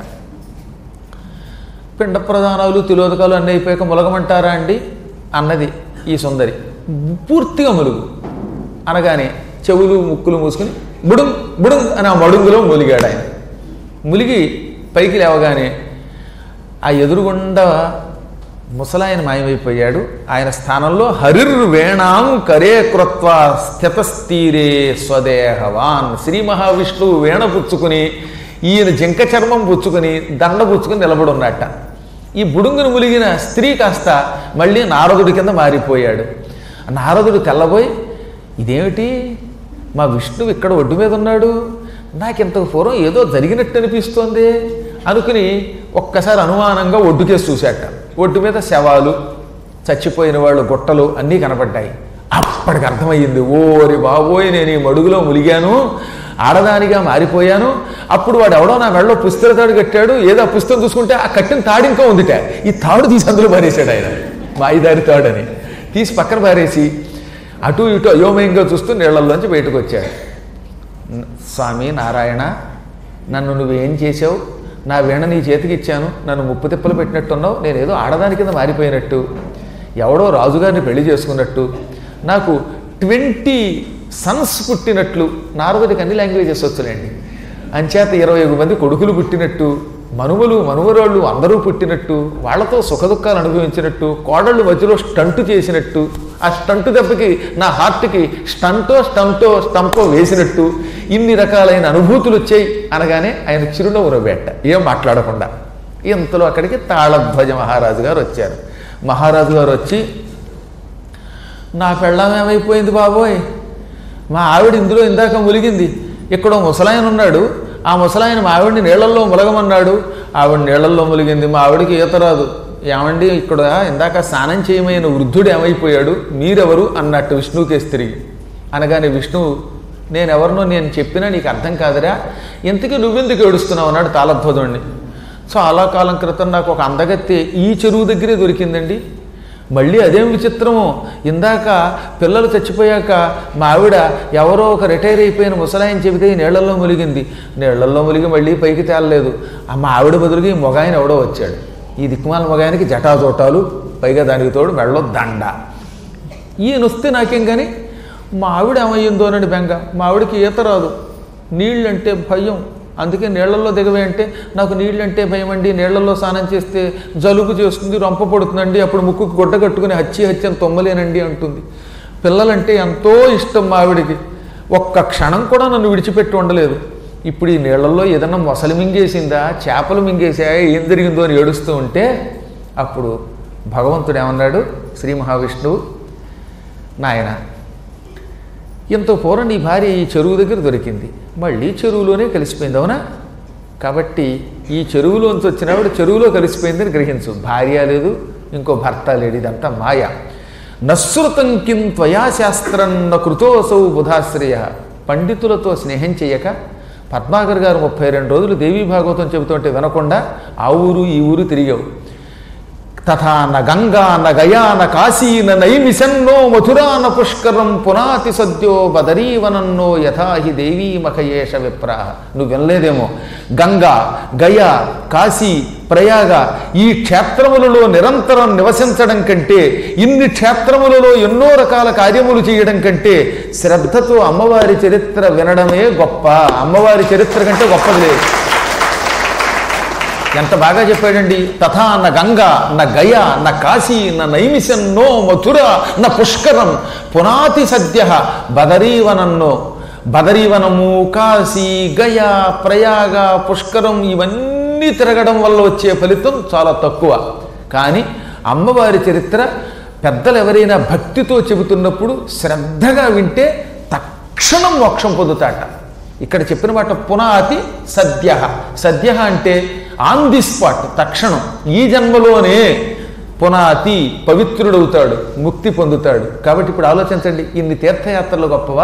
పిండ ప్రదానాలు తిలోదకాలు అన్నీ అయిపోయాక ములగమంటారా అండి అన్నది ఈ సుందరి పూర్తిగా ములుగు అనగానే చెవులు ముక్కులు మూసుకుని బుడుంగ్ బుడుంగ్ అని ఆ మడుంగులో మూలిగాడు ఆయన ములిగి పైకి లేవగానే ఆ ఎదురుగుండా ముసలాయన మాయమైపోయాడు ఆయన స్థానంలో హరిర్వేణాం కరే కృత్వ స్థితస్థీరే స్వదేహవాన్ శ్రీ మహావిష్ణువు వీణ పుచ్చుకుని ఈయన జింక చర్మం పుచ్చుకుని దండ పుచ్చుకుని నిలబడి ఉన్నట్ట ఈ బుడుంగును ములిగిన స్త్రీ కాస్త మళ్ళీ నారదుడి కింద మారిపోయాడు నారదుడు తెల్లబోయి ఇదేమిటి మా విష్ణువు ఇక్కడ ఒడ్డు మీద ఉన్నాడు నాకు ఇంతకు పూర్వం ఏదో జరిగినట్టు అనిపిస్తోంది అనుకుని ఒక్కసారి అనుమానంగా ఒడ్డుకేసి చూశాట ఒడ్డు మీద శవాలు చచ్చిపోయిన వాళ్ళు గుట్టలు అన్నీ కనపడ్డాయి అప్పటికి అర్థమయ్యింది ఓరి బాబోయ్ నేను ఈ మడుగులో ములిగాను ఆడదానిగా మారిపోయాను అప్పుడు వాడు ఎవడో నా మెడలో పుస్తక తాడు కట్టాడు ఏదో ఆ పుస్తకం చూసుకుంటే ఆ కట్టిన తాడు ఇంకా ఉందిట ఈ తాడు తీసి అందులో పారేశాడు ఆయన మాయిదారి తాడని తీసి పక్కన పారేసి అటు ఇటు అయోమయంగా చూస్తూ నీళ్లలోంచి బయటకు వచ్చాడు స్వామి నారాయణ నన్ను నువ్వేం చేసావు నా వీణ నీ చేతికి ఇచ్చాను నన్ను ముప్పు తిప్పలు పెట్టినట్టున్నావు నేను ఏదో ఆడదాని కింద మారిపోయినట్టు ఎవడో రాజుగారిని పెళ్లి చేసుకున్నట్టు నాకు ట్వంటీ సన్స్ పుట్టినట్లు నారదుడికి అన్ని లాంగ్వేజెస్ వచ్చులేండి అంచేత ఇరవై ఐదు మంది కొడుకులు పుట్టినట్టు మనుమలు మనుమరాళ్ళు అందరూ పుట్టినట్టు వాళ్ళతో సుఖదుఖాలు అనుభవించినట్టు కోడళ్ళు మధ్యలో స్టంటు చేసినట్టు ఆ స్టంటు దెబ్బకి నా హార్ట్కి స్టంటో స్టంటో స్టంపో వేసినట్టు ఇన్ని రకాలైన అనుభూతులు వచ్చాయి అనగానే ఆయన చిరునవ్వు నవ్వేట ఏం మాట్లాడకుండా ఇంతలో అక్కడికి తాళధ్వజ మహారాజు గారు వచ్చారు మహారాజు గారు వచ్చి నా పెళ్ళం ఏమైపోయింది బాబోయ్ మా ఆవిడ ఇందులో ఇందాక ములిగింది ఇక్కడ ఓ ముసలాయన ఉన్నాడు ఆ ముసలాయన మా ఆవిడని నీళ్లలో ములగమన్నాడు ఆవిడ నీళ్లలో ములిగింది మా ఆవిడకి ఈత రాదు ఏమండి ఇక్కడ ఇందాక స్నానం చేయమైన వృద్ధుడు ఏమైపోయాడు మీరెవరు అన్నట్టు విష్ణుకేసి తిరిగి అనగానే విష్ణువు నేనెవరినో నేను చెప్పినా నీకు అర్థం కాదురా ఇంతకీ నువ్వెందుకు ఏడుస్తున్నావు అన్నాడు తాళధ్వజుడిని చాలా కాలం క్రితం నాకు ఒక అందగత్తె ఈ చెరువు దగ్గరే దొరికిందండి మళ్ళీ అదేం విచిత్రమో ఇందాక పిల్లలు చచ్చిపోయాక మా ఆవిడ ఎవరో ఒక రిటైర్ అయిపోయిన ముసలాయని చెబితే ఈ నీళ్లలో ములిగింది నీళ్లలో ములిగి మళ్ళీ పైకి తేలలేదు ఆ మా ఆవిడ బదులుగా ఈ మొగాయన ఎవడో వచ్చాడు ఈ దిక్కుమాల మొగాయనకి జటాజోటాలు పైగా దానికి తోడు మెడలో దండ ఈయన వస్తే నాకేం కానీ మా ఆవిడ ఏమయ్యిందోనని బెంగ మా ఆవిడకి ఈత రాదు నీళ్ళంటే భయం అందుకే నీళ్లలో దిగవే అంటే నాకు నీళ్ళంటే భయం అండి నీళ్లలో స్నానం చేస్తే జలుబు చేస్తుంది రొంప పడుతుందండి అప్పుడు ముక్కుకు గుడ్డ కట్టుకుని హచ్చి హచ్చి అని తొమ్మలేనండి అంటుంది పిల్లలంటే ఎంతో ఇష్టం మా ఆవిడికి ఒక్క క్షణం కూడా నన్ను విడిచిపెట్టి ఉండలేదు ఇప్పుడు ఈ నీళ్లలో ఏదన్నా మొసలు మింగేసిందా చేపలు మింగేసా ఏం జరిగిందో అని ఏడుస్తూ ఉంటే అప్పుడు భగవంతుడు ఏమన్నాడు శ్రీ మహావిష్ణువు నాయన ఇంత పూర్వం నీ భార్య ఈ చెరువు దగ్గర దొరికింది మళ్ళీ చెరువులోనే కలిసిపోయింది అవునా కాబట్టి ఈ చెరువులోంచి వచ్చినప్పుడు చెరువులో కలిసిపోయిందని గ్రహించు భార్య లేదు ఇంకో భర్త లేడు ఇదంతా మాయ నశ్రుతం కిం త్వయా శాస్త్రం న కృతోసౌ బుధాశ్రయ పండితులతో స్నేహం చేయక పద్మాకర్ గారు ముప్పై రెండు రోజులు దేవీ భాగవతం చెబుతుంటే వినకుండా ఆ ఊరు ఈ ఊరు తిరిగావు తథా న గంగా న గయా న కాశీ న నైమిషన్నో మథురా న పుష్కరం పునాతి సద్యో బదరీవనన్నో యథా హి దేవీ మఖయేష విప్రాహ నువ్వు వినలేదేమో గంగా గయ కాశీ ప్రయాగ ఈ క్షేత్రములలో నిరంతరం నివసించడం కంటే ఇన్ని క్షేత్రములలో ఎన్నో రకాల కార్యములు చేయడం కంటే శ్రద్ధతో అమ్మవారి చరిత్ర వినడమే గొప్ప అమ్మవారి చరిత్ర కంటే గొప్పది లేదు ఎంత బాగా చెప్పాడండి తథా న గంగా న గయ న కాశీ న నైమిషన్ నో మథుర న పుష్కరం పునాతి సద్య బదరీవనన్నో బదరీవనము కాశీ గయ ప్రయాగ పుష్కరం ఇవన్నీ తిరగడం వల్ల వచ్చే ఫలితం చాలా తక్కువ కానీ అమ్మవారి చరిత్ర పెద్దలు ఎవరైనా భక్తితో చెబుతున్నప్పుడు శ్రద్ధగా వింటే తక్షణం మోక్షం పొందుతాట ఇక్కడ చెప్పిన మాట పునాతి సద్య సద్య అంటే ఆన్ ది స్పాట్ తక్షణం ఈ జన్మలోనే పునాతి పవిత్రుడవుతాడు ముక్తి పొందుతాడు కాబట్టి ఇప్పుడు ఆలోచించండి ఇన్ని తీర్థయాత్రలు గొప్పవా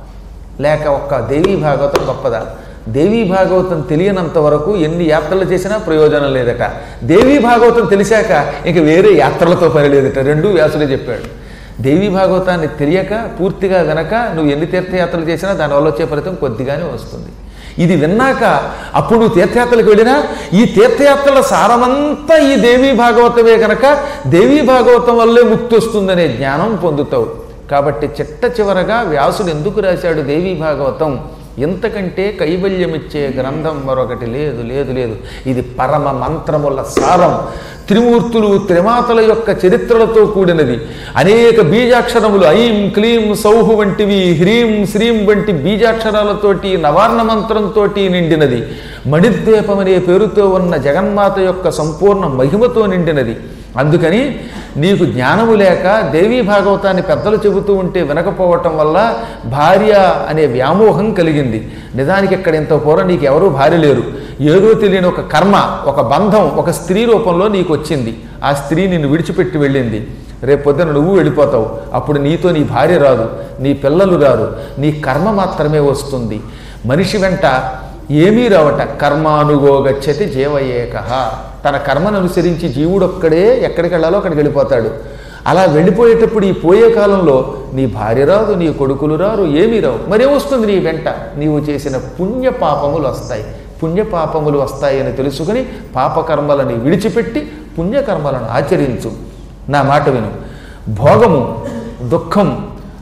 లేక ఒక్క దేవీ భాగవతం గొప్పదా దేవీ భాగవతం తెలియనంత వరకు ఎన్ని యాత్రలు చేసినా ప్రయోజనం లేదట దేవీ భాగవతం తెలిసాక ఇంక వేరే యాత్రలతో పని లేదట రెండూ వ్యాసుడే చెప్పాడు దేవీ భాగవతాన్ని తెలియక పూర్తిగా వినక నువ్వు ఎన్ని తీర్థయాత్రలు చేసినా దానివల్ల వచ్చే ఫలితం కొద్దిగానే వస్తుంది ఇది విన్నాక అప్పుడు నువ్వు తీర్థయాత్రలకు వెళ్ళినా ఈ తీర్థయాత్రల సారమంతా ఈ దేవీ భాగవతమే కనుక దేవీ భాగవతం వల్లే ముక్తి వస్తుందనే జ్ఞానం పొందుతావు కాబట్టి చిట్ట చివరగా వ్యాసుడు ఎందుకు రాశాడు దేవీ భాగవతం ఇంతకంటే కైవల్యమిచ్చే గ్రంథం మరొకటి లేదు లేదు లేదు ఇది పరమ మంత్రముల సారం త్రిమూర్తులు త్రిమాతల యొక్క చరిత్రలతో కూడినది అనేక బీజాక్షరములు ఐం క్లీం సౌహు వంటివి హ్రీం శ్రీం వంటి బీజాక్షరాలతోటి నవార్ణ మంత్రంతో నిండినది మణిద్వీపం అనే పేరుతో ఉన్న జగన్మాత యొక్క సంపూర్ణ మహిమతో నిండినది అందుకని నీకు జ్ఞానము లేక దేవీ భాగవతాన్ని పెద్దలు చెబుతూ ఉంటే వినకపోవటం వల్ల భార్య అనే వ్యామోహం కలిగింది నిజానికి ఇక్కడ ఇంత పూర్వం నీకు ఎవరూ భార్య లేరు ఏదో తెలియని ఒక కర్మ ఒక బంధం ఒక స్త్రీ రూపంలో నీకు వచ్చింది ఆ స్త్రీ నిన్ను విడిచిపెట్టి వెళ్ళింది రేపు పొద్దున నువ్వు వెళ్ళిపోతావు అప్పుడు నీతో నీ భార్య రాదు నీ పిల్లలు రారు నీ కర్మ మాత్రమే వస్తుంది మనిషి వెంట ఏమీ రావట కర్మానుగోగచ్చతి జీవయేక తన కర్మను అనుసరించి జీవుడొక్కడే ఎక్కడికి వెళ్ళాలో అక్కడికి వెళ్ళిపోతాడు అలా వెళ్ళిపోయేటప్పుడు ఈ పోయే కాలంలో నీ భార్య రాదు నీ కొడుకులు రారు ఏమీ రావు మరేమొస్తుంది నీ వెంట నీవు చేసిన పుణ్య పాపములు వస్తాయి పుణ్య పాపములు వస్తాయని తెలుసుకుని పాపకర్మలని విడిచిపెట్టి పుణ్యకర్మలను ఆచరించు నా మాట విను భోగము దుఃఖం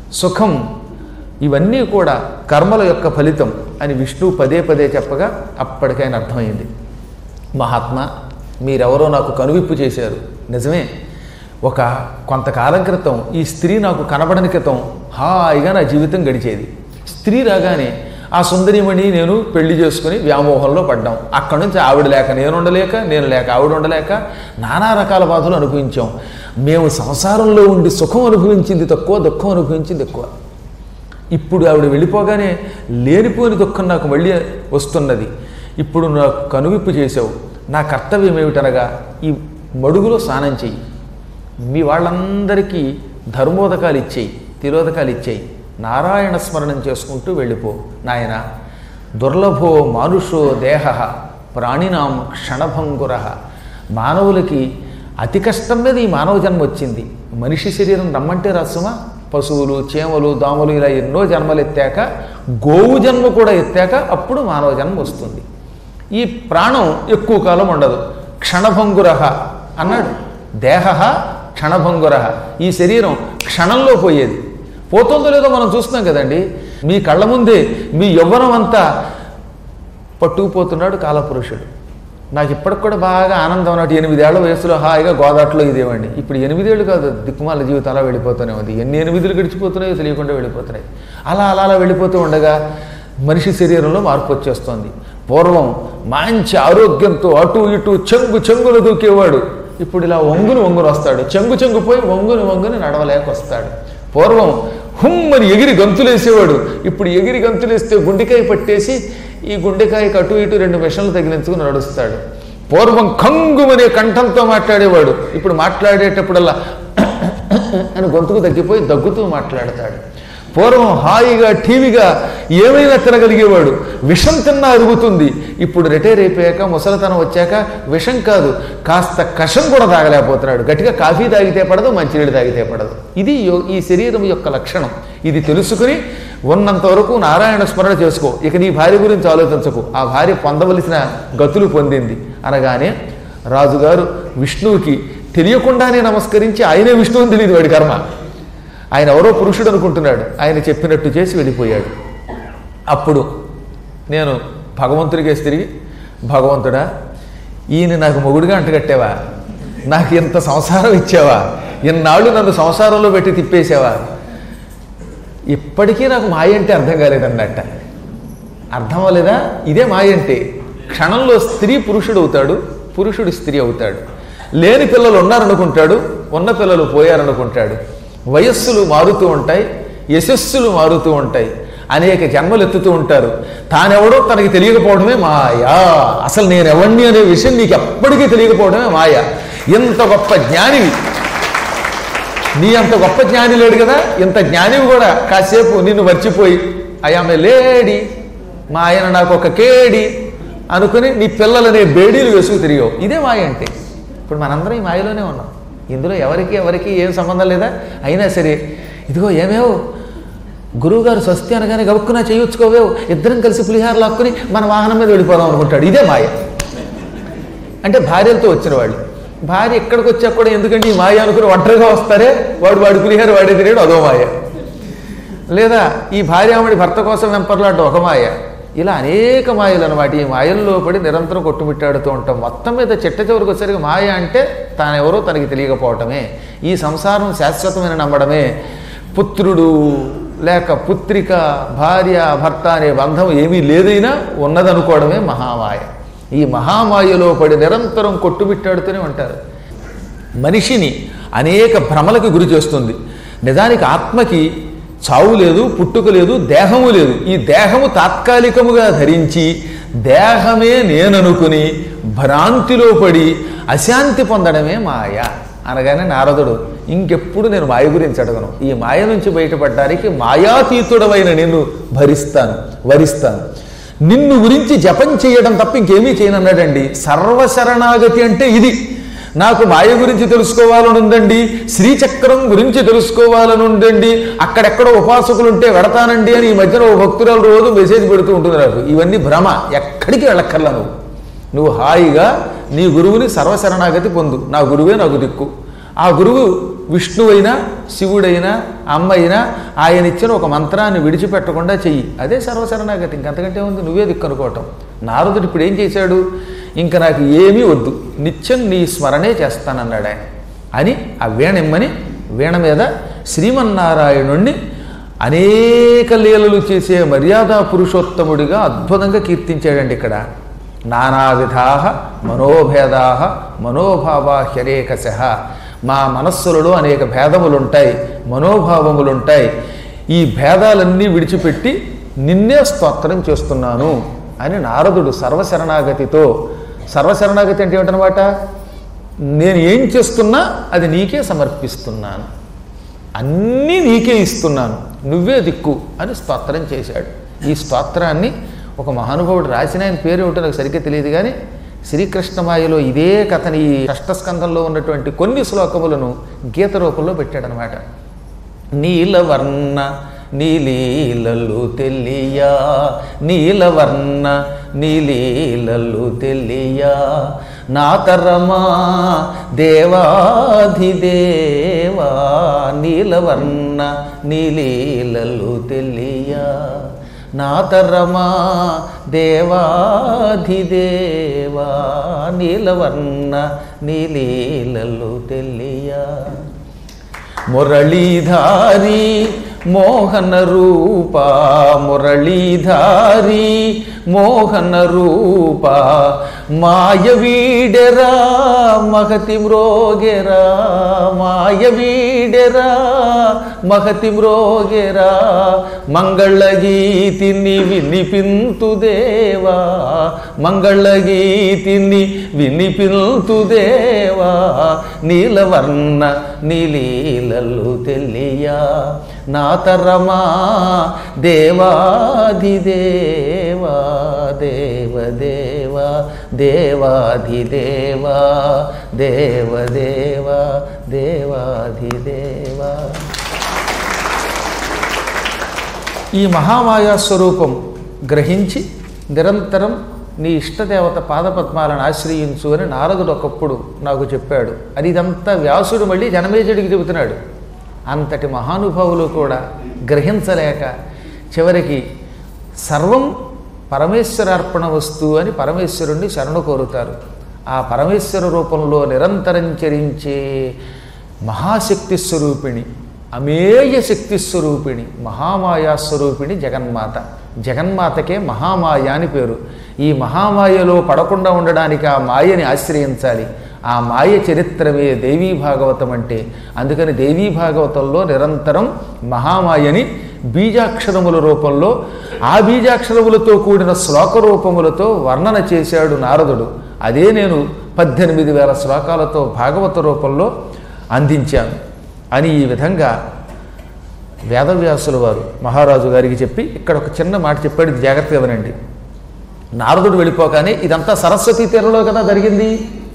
సుఖం ఇవన్నీ కూడా కర్మల యొక్క ఫలితం అని విష్ణువు పదే పదే చెప్పగా అప్పటికైనా అర్థమైంది మహాత్మా మీరెవరో నాకు కనువిప్పు చేశారు నిజమే ఒక కొంతకాలం క్రితం ఈ స్త్రీ నాకు కనబడని క్రితం హాయిగా నా జీవితం గడిచేది స్త్రీ రాగానే ఆ సుందరిమణి నేను పెళ్లి చేసుకుని వ్యామోహంలో పడ్డాం అక్కడి నుంచి ఆవిడ లేక నేను ఉండలేక నేను లేక ఆవిడ ఉండలేక నానా రకాల బాధలు అనుభవించాం మేము సంసారంలో ఉండి సుఖం అనుభవించింది తక్కువ దుఃఖం అనుభవించింది ఎక్కువ ఇప్పుడు ఆవిడ వెళ్ళిపోగానే లేనిపోని దుఃఖం నాకు మళ్ళీ వస్తున్నది ఇప్పుడు నాకు కనువిప్పు చేసావు నా కర్తవ్యం ఏమిటనగా ఈ మడుగులో స్నానం చెయ్యి మీ వాళ్ళందరికీ ధర్మోదకాలు ఇచ్చేయి తిరోదకాలు ఇచ్చేయి నారాయణ స్మరణం చేసుకుంటూ వెళ్ళిపో నాయన దుర్లభో మానుషో దేహ ప్రాణినాం క్షణభంగుర మానవులకి అతి కష్టం మీద ఈ మానవ జన్మ వచ్చింది మనిషి శరీరం రమ్మంటే రసమా పశువులు చేమలు దోమలు ఇలా ఎన్నో జన్మలు ఎత్తాక గోవు జన్మ కూడా ఎత్తాక అప్పుడు మానవ జన్మ వస్తుంది ఈ ప్రాణం ఎక్కువ కాలం ఉండదు క్షణభంగుర అన్నాడు దేహ క్షణభంగుర ఈ శరీరం క్షణంలో పోయేది పోతుందో లేదో మనం చూస్తున్నాం కదండి మీ కళ్ళ ముందే మీ యవ్వనం అంతా పట్టుకుపోతున్నాడు కాలపురుషుడు నాకు ఇప్పటికి కూడా బాగా ఆనందం అన్నట్టు ఎనిమిదేళ్ల వయసులో హాయిగా గోదాట్లో ఇదేవండి ఇప్పుడు ఎనిమిదేళ్ళు కాదు దిక్కుమాల జీవితం అలా వెళ్ళిపోతూనే ఉంది ఎన్ని ఎనిమిదిలు గడిచిపోతున్నాయో తెలియకుండా వెళ్ళిపోతున్నాయి అలా అలా అలా వెళ్ళిపోతూ ఉండగా మనిషి శరీరంలో మార్పు వచ్చేస్తోంది పూర్వం మంచి ఆరోగ్యంతో అటు ఇటు చెంగు చెంగులు దూకేవాడు ఇప్పుడు ఇలా వంగును వంగును వస్తాడు చెంగు చెంగు పోయి వంగుని వంగుని నడవలేక వస్తాడు పూర్వం హుమ్మని ఎగిరి గంతులేసేవాడు ఇప్పుడు ఎగిరి గంతులేస్తే గుండెకాయ పట్టేసి ఈ గుండెకాయకి అటు ఇటు రెండు మిషన్లు తగిలించుకుని నడుస్తాడు పూర్వం కంగుమనే కంఠంతో మాట్లాడేవాడు ఇప్పుడు మాట్లాడేటప్పుడల్లా అని గొంతుకు తగ్గిపోయి దగ్గుతూ మాట్లాడతాడు పూర్వం హాయిగా టీవీగా ఏమైనా తినగలిగేవాడు విషం తిన్నా అరుగుతుంది ఇప్పుడు రిటైర్ అయిపోయాక ముసలితనం వచ్చాక విషం కాదు కాస్త కషం కూడా తాగలేకపోతున్నాడు గట్టిగా కాఫీ తాగితే పడదు మంచినీళ్ళు తాగితే పడదు ఇది యో- ఈ శరీరం యొక్క లక్షణం ఇది తెలుసుకుని ఉన్నంత వరకు నారాయణ స్మరణ చేసుకో ఇక నీ భార్య గురించి ఆలోచించకు ఆ భార్య పొందవలసిన గతులు పొందింది అనగానే రాజుగారు విష్ణువుకి తెలియకుండానే నమస్కరించి ఆయనే విష్ణువుని తెలియదు వాడి కర్మ ఆయన ఎవరో పురుషుడు అనుకుంటున్నాడు ఆయన చెప్పినట్టు చేసి వెళ్ళిపోయాడు అప్పుడు నేను భగవంతుడికి తిరిగి భగవంతుడా ఈయన నాకు మొగుడుగా అంటగట్టావా నాకు ఇంత సంసారం ఇచ్చావా ఇన్నాళ్ళు నన్ను సంసారంలో పెట్టి తిప్పేసావా ఇప్పటికీ నాకు మాయ అంటే అర్థం కాలేదన్నట్ట అర్థం అవ్వలేదా ఇదే మాయ అంటే క్షణంలో స్త్రీ పురుషుడు అవుతాడు పురుషుడు స్త్రీ అవుతాడు లేని పిల్లలు ఉన్నారనుకుంటాడు ఉన్న పిల్లలు పోయారనుకుంటాడు వయస్సులు మారుతూ ఉంటాయి యశస్సులు మారుతూ ఉంటాయి అనేక జన్మలు ఎత్తుతూ ఉంటారు తానెవడో తనకి తెలియకపోవడమే మాయా అసలు నేను ఎవడిని అనే విషయం నీకు ఎప్పటికీ తెలియకపోవడమే మాయ ఎంత గొప్ప జ్ఞానివి నీ అంత గొప్ప జ్ఞాని లేడు కదా ఇంత జ్ఞానివి కూడా కాసేపు నిన్ను మర్చిపోయి అయామె లేడి మా ఆయన నాకు ఒక కేడి అనుకుని నీ పిల్లలనే బేడీలు వేసుకు తిరిగావు ఇదే మాయ అంటే ఇప్పుడు మనందరం ఈ మాయలోనే ఉన్నాం ఇందులో ఎవరికి ఎవరికి ఏం సంబంధం లేదా అయినా సరే ఇదిగో ఏమేవో గురువుగారు స్వస్తి అనగానే గబుక్కునా చేయొచ్చుకోవేవు ఇద్దరం కలిసి పులిహార లాక్కుని మన వాహనం మీద వెళ్ళిపోదాం అనుకుంటాడు ఇదే మాయ అంటే భార్యలతో వచ్చిన వాళ్ళు భార్య ఎక్కడికి వచ్చాక కూడా ఎందుకంటే ఈ మాయ అనుకుని ఒంటరిగా వస్తారే వాడు వాడి పులిహార వాడే తినేడు అదో మాయ లేదా ఈ భార్యామణి భర్త కోసం వెంపర్లాంటి ఒక మాయ ఇలా అనేక మాయలు అనమాట ఈ మాయల్లో పడి నిరంతరం కొట్టుమిట్టాడుతూ ఉంటాం మొత్తం మీద చిట్ట చివరికి వచ్చేసరికి మాయ అంటే తానెవరో తనకి తెలియకపోవటమే ఈ సంసారం శాశ్వతమైన నమ్మడమే పుత్రుడు లేక పుత్రిక భార్య భర్త అనే బంధం ఏమీ లేదైనా ఉన్నదనుకోవడమే మహామాయ ఈ మహామాయలో పడి నిరంతరం కొట్టుమిట్టాడుతూనే ఉంటారు మనిషిని అనేక భ్రమలకు గురి చేస్తుంది నిజానికి ఆత్మకి చావు లేదు పుట్టుక లేదు దేహము లేదు ఈ దేహము తాత్కాలికముగా ధరించి దేహమే నేననుకుని భ్రాంతిలో పడి అశాంతి పొందడమే మాయ అనగానే నారదుడు ఇంకెప్పుడు నేను మాయ గురించి అడగను ఈ మాయ నుంచి బయటపడడానికి మాయాతీతుడవైన నిన్ను భరిస్తాను వరిస్తాను నిన్ను గురించి జపం చేయడం తప్ప ఇంకేమీ చేయనన్నాడండి సర్వశరణాగతి అంటే ఇది నాకు మాయ గురించి తెలుసుకోవాలని ఉందండి శ్రీచక్రం గురించి తెలుసుకోవాలని ఉందండి అక్కడెక్కడో ఉపాసకులు ఉంటే వెడతానండి అని ఈ మధ్యన ఓ భక్తురాలు రోజు మెసేజ్ పెడుతూ ఉంటుంది నాకు ఇవన్నీ భ్రమ ఎక్కడికి వెళ్ళక్కర్లా నువ్వు నువ్వు హాయిగా నీ గురువుని సర్వశరణాగతి పొందు నా గురువే నాకు దిక్కు ఆ గురువు విష్ణువైనా శివుడైనా అమ్మ అయినా ఆయన ఇచ్చిన ఒక మంత్రాన్ని విడిచిపెట్టకుండా చెయ్యి అదే సర్వశరణాగతి ఇంకంతకంటే ఉంది నువ్వే దిక్కనుకోవటం నారదుడు ఇప్పుడు ఏం చేశాడు ఇంకా నాకు ఏమీ వద్దు నిత్యం నీ స్మరణే చేస్తానన్నాడు ఆయన అని ఆ వీణిమ్మని వీణ మీద శ్రీమన్నారాయణుణ్ణి అనేక లీలలు చేసే మర్యాదా పురుషోత్తముడిగా అద్భుతంగా కీర్తించాడండి ఇక్కడ నానా విధా మనోభేదా మనోభావాహ్యరేకశ మా మనస్సులలో అనేక భేదములుంటాయి మనోభావములుంటాయి ఈ భేదాలన్నీ విడిచిపెట్టి నిన్నే స్తోత్రం చేస్తున్నాను అని నారదుడు సర్వశరణాగతితో సర్వశరణాగతి అంటే ఏమిటనమాట నేను ఏం చేస్తున్నా అది నీకే సమర్పిస్తున్నాను అన్నీ నీకే ఇస్తున్నాను నువ్వే దిక్కు అని స్తోత్రం చేశాడు ఈ స్తోత్రాన్ని ఒక మహానుభావుడు రాసిన ఆయన పేరు ఏమిటో నాకు సరిగ్గా తెలియదు కానీ శ్రీకృష్ణమాయలో ఇదే కథని ఈ అష్టస్కంధంలో ఉన్నటువంటి కొన్ని శ్లోకములను గీత రూపంలో పెట్టాడనమాట నీలవర్ణ నీలీలలు తెలియా నీలవర్ణ నీలీలలు తెలియా నా తరమా దేవాధిదేవా నీలవర్ణ నీలీలలు తెలియా నా తరమా దేవాధిదేవా నీలవర్ణ నీలీలలు తెలియా మురళీధారి మోహన రూప మురళీధారి మోహన రూప మాయవీడెరా మహతి మ్రోగెరా మాయవీడెరా మహతి మ్రోగెరా మంగళగీతిని వినిపింతుదేవా మంగళగీతిని వినిపింతుదేవా నీలవర్ణ నీలీలలు తెలియా నా తరమా దేవాధిదేవా దేవదేవా దేవాధిదేవా దేవదేవా దేవాధిదేవా ఈ మహామాయా స్వరూపం గ్రహించి నిరంతరం నీ ఇష్టదేవత పాదపద్మాలను ఆశ్రయించు అని నారదుడు ఒకప్పుడు నాకు చెప్పాడు అది ఇదంతా వ్యాసుడు మళ్ళీ జనమేజుడికి చెబుతున్నాడు అంతటి మహానుభావులు కూడా గ్రహించలేక చివరికి సర్వం పరమేశ్వరార్పణ వస్తువు అని పరమేశ్వరుణ్ణి శరణు కోరుతారు ఆ పరమేశ్వర రూపంలో నిరంతరం చరించే మహాశక్తి స్వరూపిణి అమేయ శక్తి స్వరూపిణి మహామాయా స్వరూపిణి జగన్మాత జగన్మాతకే మహామాయ అని పేరు ఈ మహామాయలో పడకుండా ఉండడానికి ఆ మాయని ఆశ్రయించాలి ఆ మాయ చరిత్రమే దేవీ భాగవతం అంటే అందుకని దేవీ భాగవతంలో నిరంతరం మహామాయని బీజాక్షరముల రూపంలో ఆ బీజాక్షరములతో కూడిన శ్లోక రూపములతో వర్ణన చేశాడు నారదుడు అదే నేను పద్దెనిమిది వేల శ్లోకాలతో భాగవత రూపంలో అందించాను అని ఈ విధంగా వేదవ్యాసుల వారు మహారాజు గారికి చెప్పి ఇక్కడ ఒక చిన్న మాట చెప్పాడు ఇది జాగ్రత్తగా వినండి నారదుడు వెళ్ళిపోగానే ఇదంతా సరస్వతీ తీరంలో కదా జరిగింది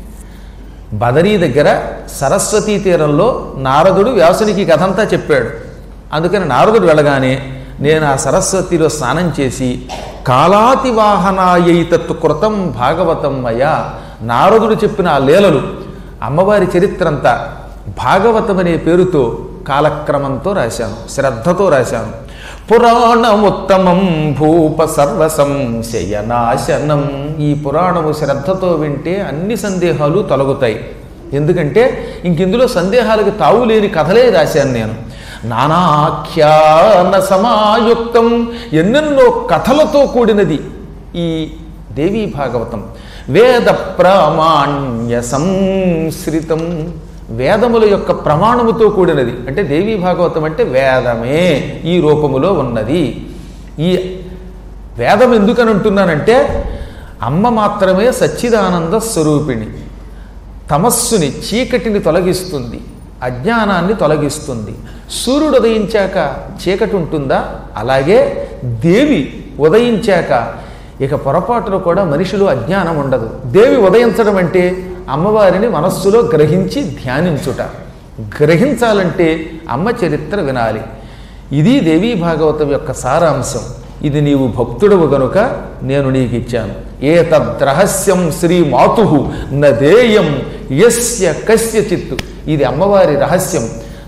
బదరీ దగ్గర సరస్వతీ తీరంలో నారదుడు వ్యాసునికి ఈ కథంతా చెప్పాడు అందుకని నారదుడు వెళ్ళగానే నేను ఆ సరస్వతిలో స్నానం చేసి కాలాతివాహనాయైతత్తు కృతం భాగవతం మయా నారదుడు చెప్పిన ఆ లీలలు అమ్మవారి చరిత్ర అంతా భాగవతం అనే పేరుతో కాలక్రమంతో రాశాను శ్రద్ధతో రాశాను పురాణముత్తమం భూప సర్వ సంశయనాశనం ఈ పురాణము శ్రద్ధతో వింటే అన్ని సందేహాలు తొలగుతాయి ఎందుకంటే ఇంక ఇందులో సందేహాలకు తావు లేని కథలే రాశాను నేను నానాఖ్యాన సమాయుక్తం ఎన్నెన్నో కథలతో కూడినది ఈ దేవీ భాగవతం వేద ప్రామాణ్య సంశ్రితం వేదముల యొక్క ప్రమాణముతో కూడినది అంటే దేవీ భాగవతం అంటే వేదమే ఈ రూపములో ఉన్నది ఈ వేదం ఎందుకని అంటున్నానంటే అమ్మ మాత్రమే సచ్చిదానంద స్వరూపిణి తమస్సుని చీకటిని తొలగిస్తుంది అజ్ఞానాన్ని తొలగిస్తుంది సూర్యుడు ఉదయించాక చీకటి ఉంటుందా అలాగే దేవి ఉదయించాక ఇక పొరపాటును కూడా మనిషిలో అజ్ఞానం ఉండదు దేవి ఉదయించడం అంటే అమ్మవారిని మనస్సులో గ్రహించి ధ్యానించుట గ్రహించాలంటే అమ్మ చరిత్ర వినాలి ఇది దేవీ భాగవతం యొక్క సారాంశం ఇది నీవు భక్తుడవు గనుక నేను నీకు ఇచ్చాను ఏ తద్రహస్యం శ్రీ మాతు నదేయం యస్య కస్య చిత్తు ఇది అమ్మవారి రహస్యం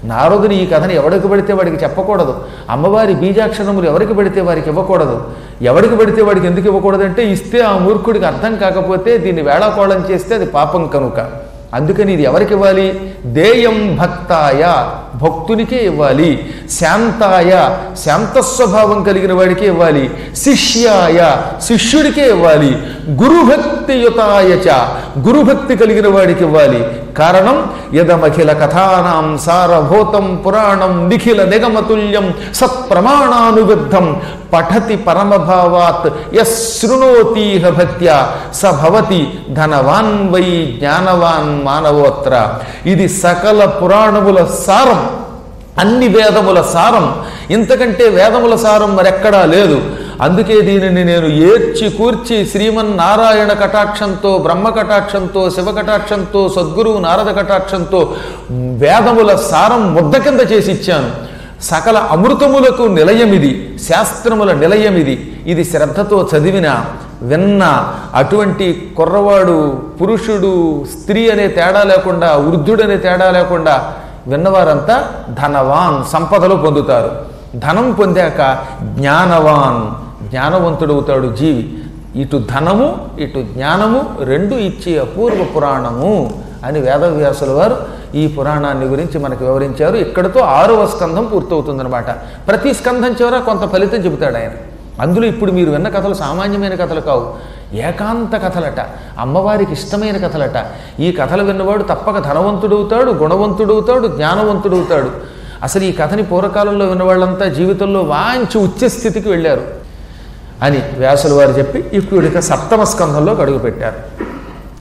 నారదుని ఈ కథను ఎవరికి పెడితే వాడికి చెప్పకూడదు అమ్మవారి బీజాక్షరములు ఎవరికి పెడితే వారికి ఇవ్వకూడదు ఎవరికి పెడితే వాడికి ఎందుకు ఇవ్వకూడదంటే ఇస్తే ఆ మూర్ఖుడికి అర్థం కాకపోతే దీన్ని వేళాకోళం చేస్తే అది పాపం కనుక అందుకని ఇది ఎవరికి ఇవ్వాలి దేయం భక్తాయ భక్తునికే ఇవ్వాలి శాంతాయ శాంత స్వభావం కలిగిన వాడికే ఇవ్వాలి శిష్యాయ శిష్యుడికే ఇవ్వాలి గురుభక్తియుతాయ చ గురుభక్తి కలిగిన వాడికి ఇవ్వాలి కారణం యదమఖిల కథానాం సారభూతం పురాణం నిఖిల నిగమతుల్యం సత్ప్రమాణానుబద్ధం పఠతి పరమభావాత్ యశృణోతీహ భక్త్యా స భవతి ధనవాన్ వై జ్ఞానవాన్ మానవోత్ర ఇది సకల పురాణముల సారం అన్ని వేదముల సారం ఇంతకంటే వేదముల సారం మరెక్కడా లేదు అందుకే దీనిని నేను ఏర్చి కూర్చి శ్రీమన్నారాయణ కటాక్షంతో బ్రహ్మ కటాక్షంతో శివ కటాక్షంతో సద్గురువు నారద కటాక్షంతో వేదముల సారం ముద్ద కింద చేసి ఇచ్చాను సకల అమృతములకు నిలయమిది శాస్త్రముల నిలయమిది ఇది శ్రద్ధతో చదివిన విన్న అటువంటి కుర్రవాడు పురుషుడు స్త్రీ అనే తేడా లేకుండా వృద్ధుడనే తేడా లేకుండా విన్నవారంతా ధనవాన్ సంపదలు పొందుతారు ధనం పొందాక జ్ఞానవాన్ జ్ఞానవంతుడవుతాడు జీవి ఇటు ధనము ఇటు జ్ఞానము రెండు ఇచ్చే అపూర్వ పురాణము అని వేదవ్యాసుల వారు ఈ పురాణాన్ని గురించి మనకు వివరించారు ఇక్కడతో ఆరవ స్కంధం పూర్తవుతుందన్నమాట ప్రతి స్కంధం చివర కొంత ఫలితం చెబుతాడు ఆయన అందులో ఇప్పుడు మీరు విన్న కథలు సామాన్యమైన కథలు కావు ఏకాంత కథలట అమ్మవారికి ఇష్టమైన కథలట ఈ కథలు విన్నవాడు తప్పక ధనవంతుడవుతాడు గుణవంతుడవుతాడు జ్ఞానవంతుడవుతాడు అసలు ఈ కథని పూర్వకాలంలో విన్నవాళ్ళంతా జీవితంలో వాంచి ఉచ్చ స్థితికి వెళ్ళారు అని వ్యాసుల వారు చెప్పి ఇప్పుడు ఇక సప్తమ స్కంధంలోకి అడుగుపెట్టారు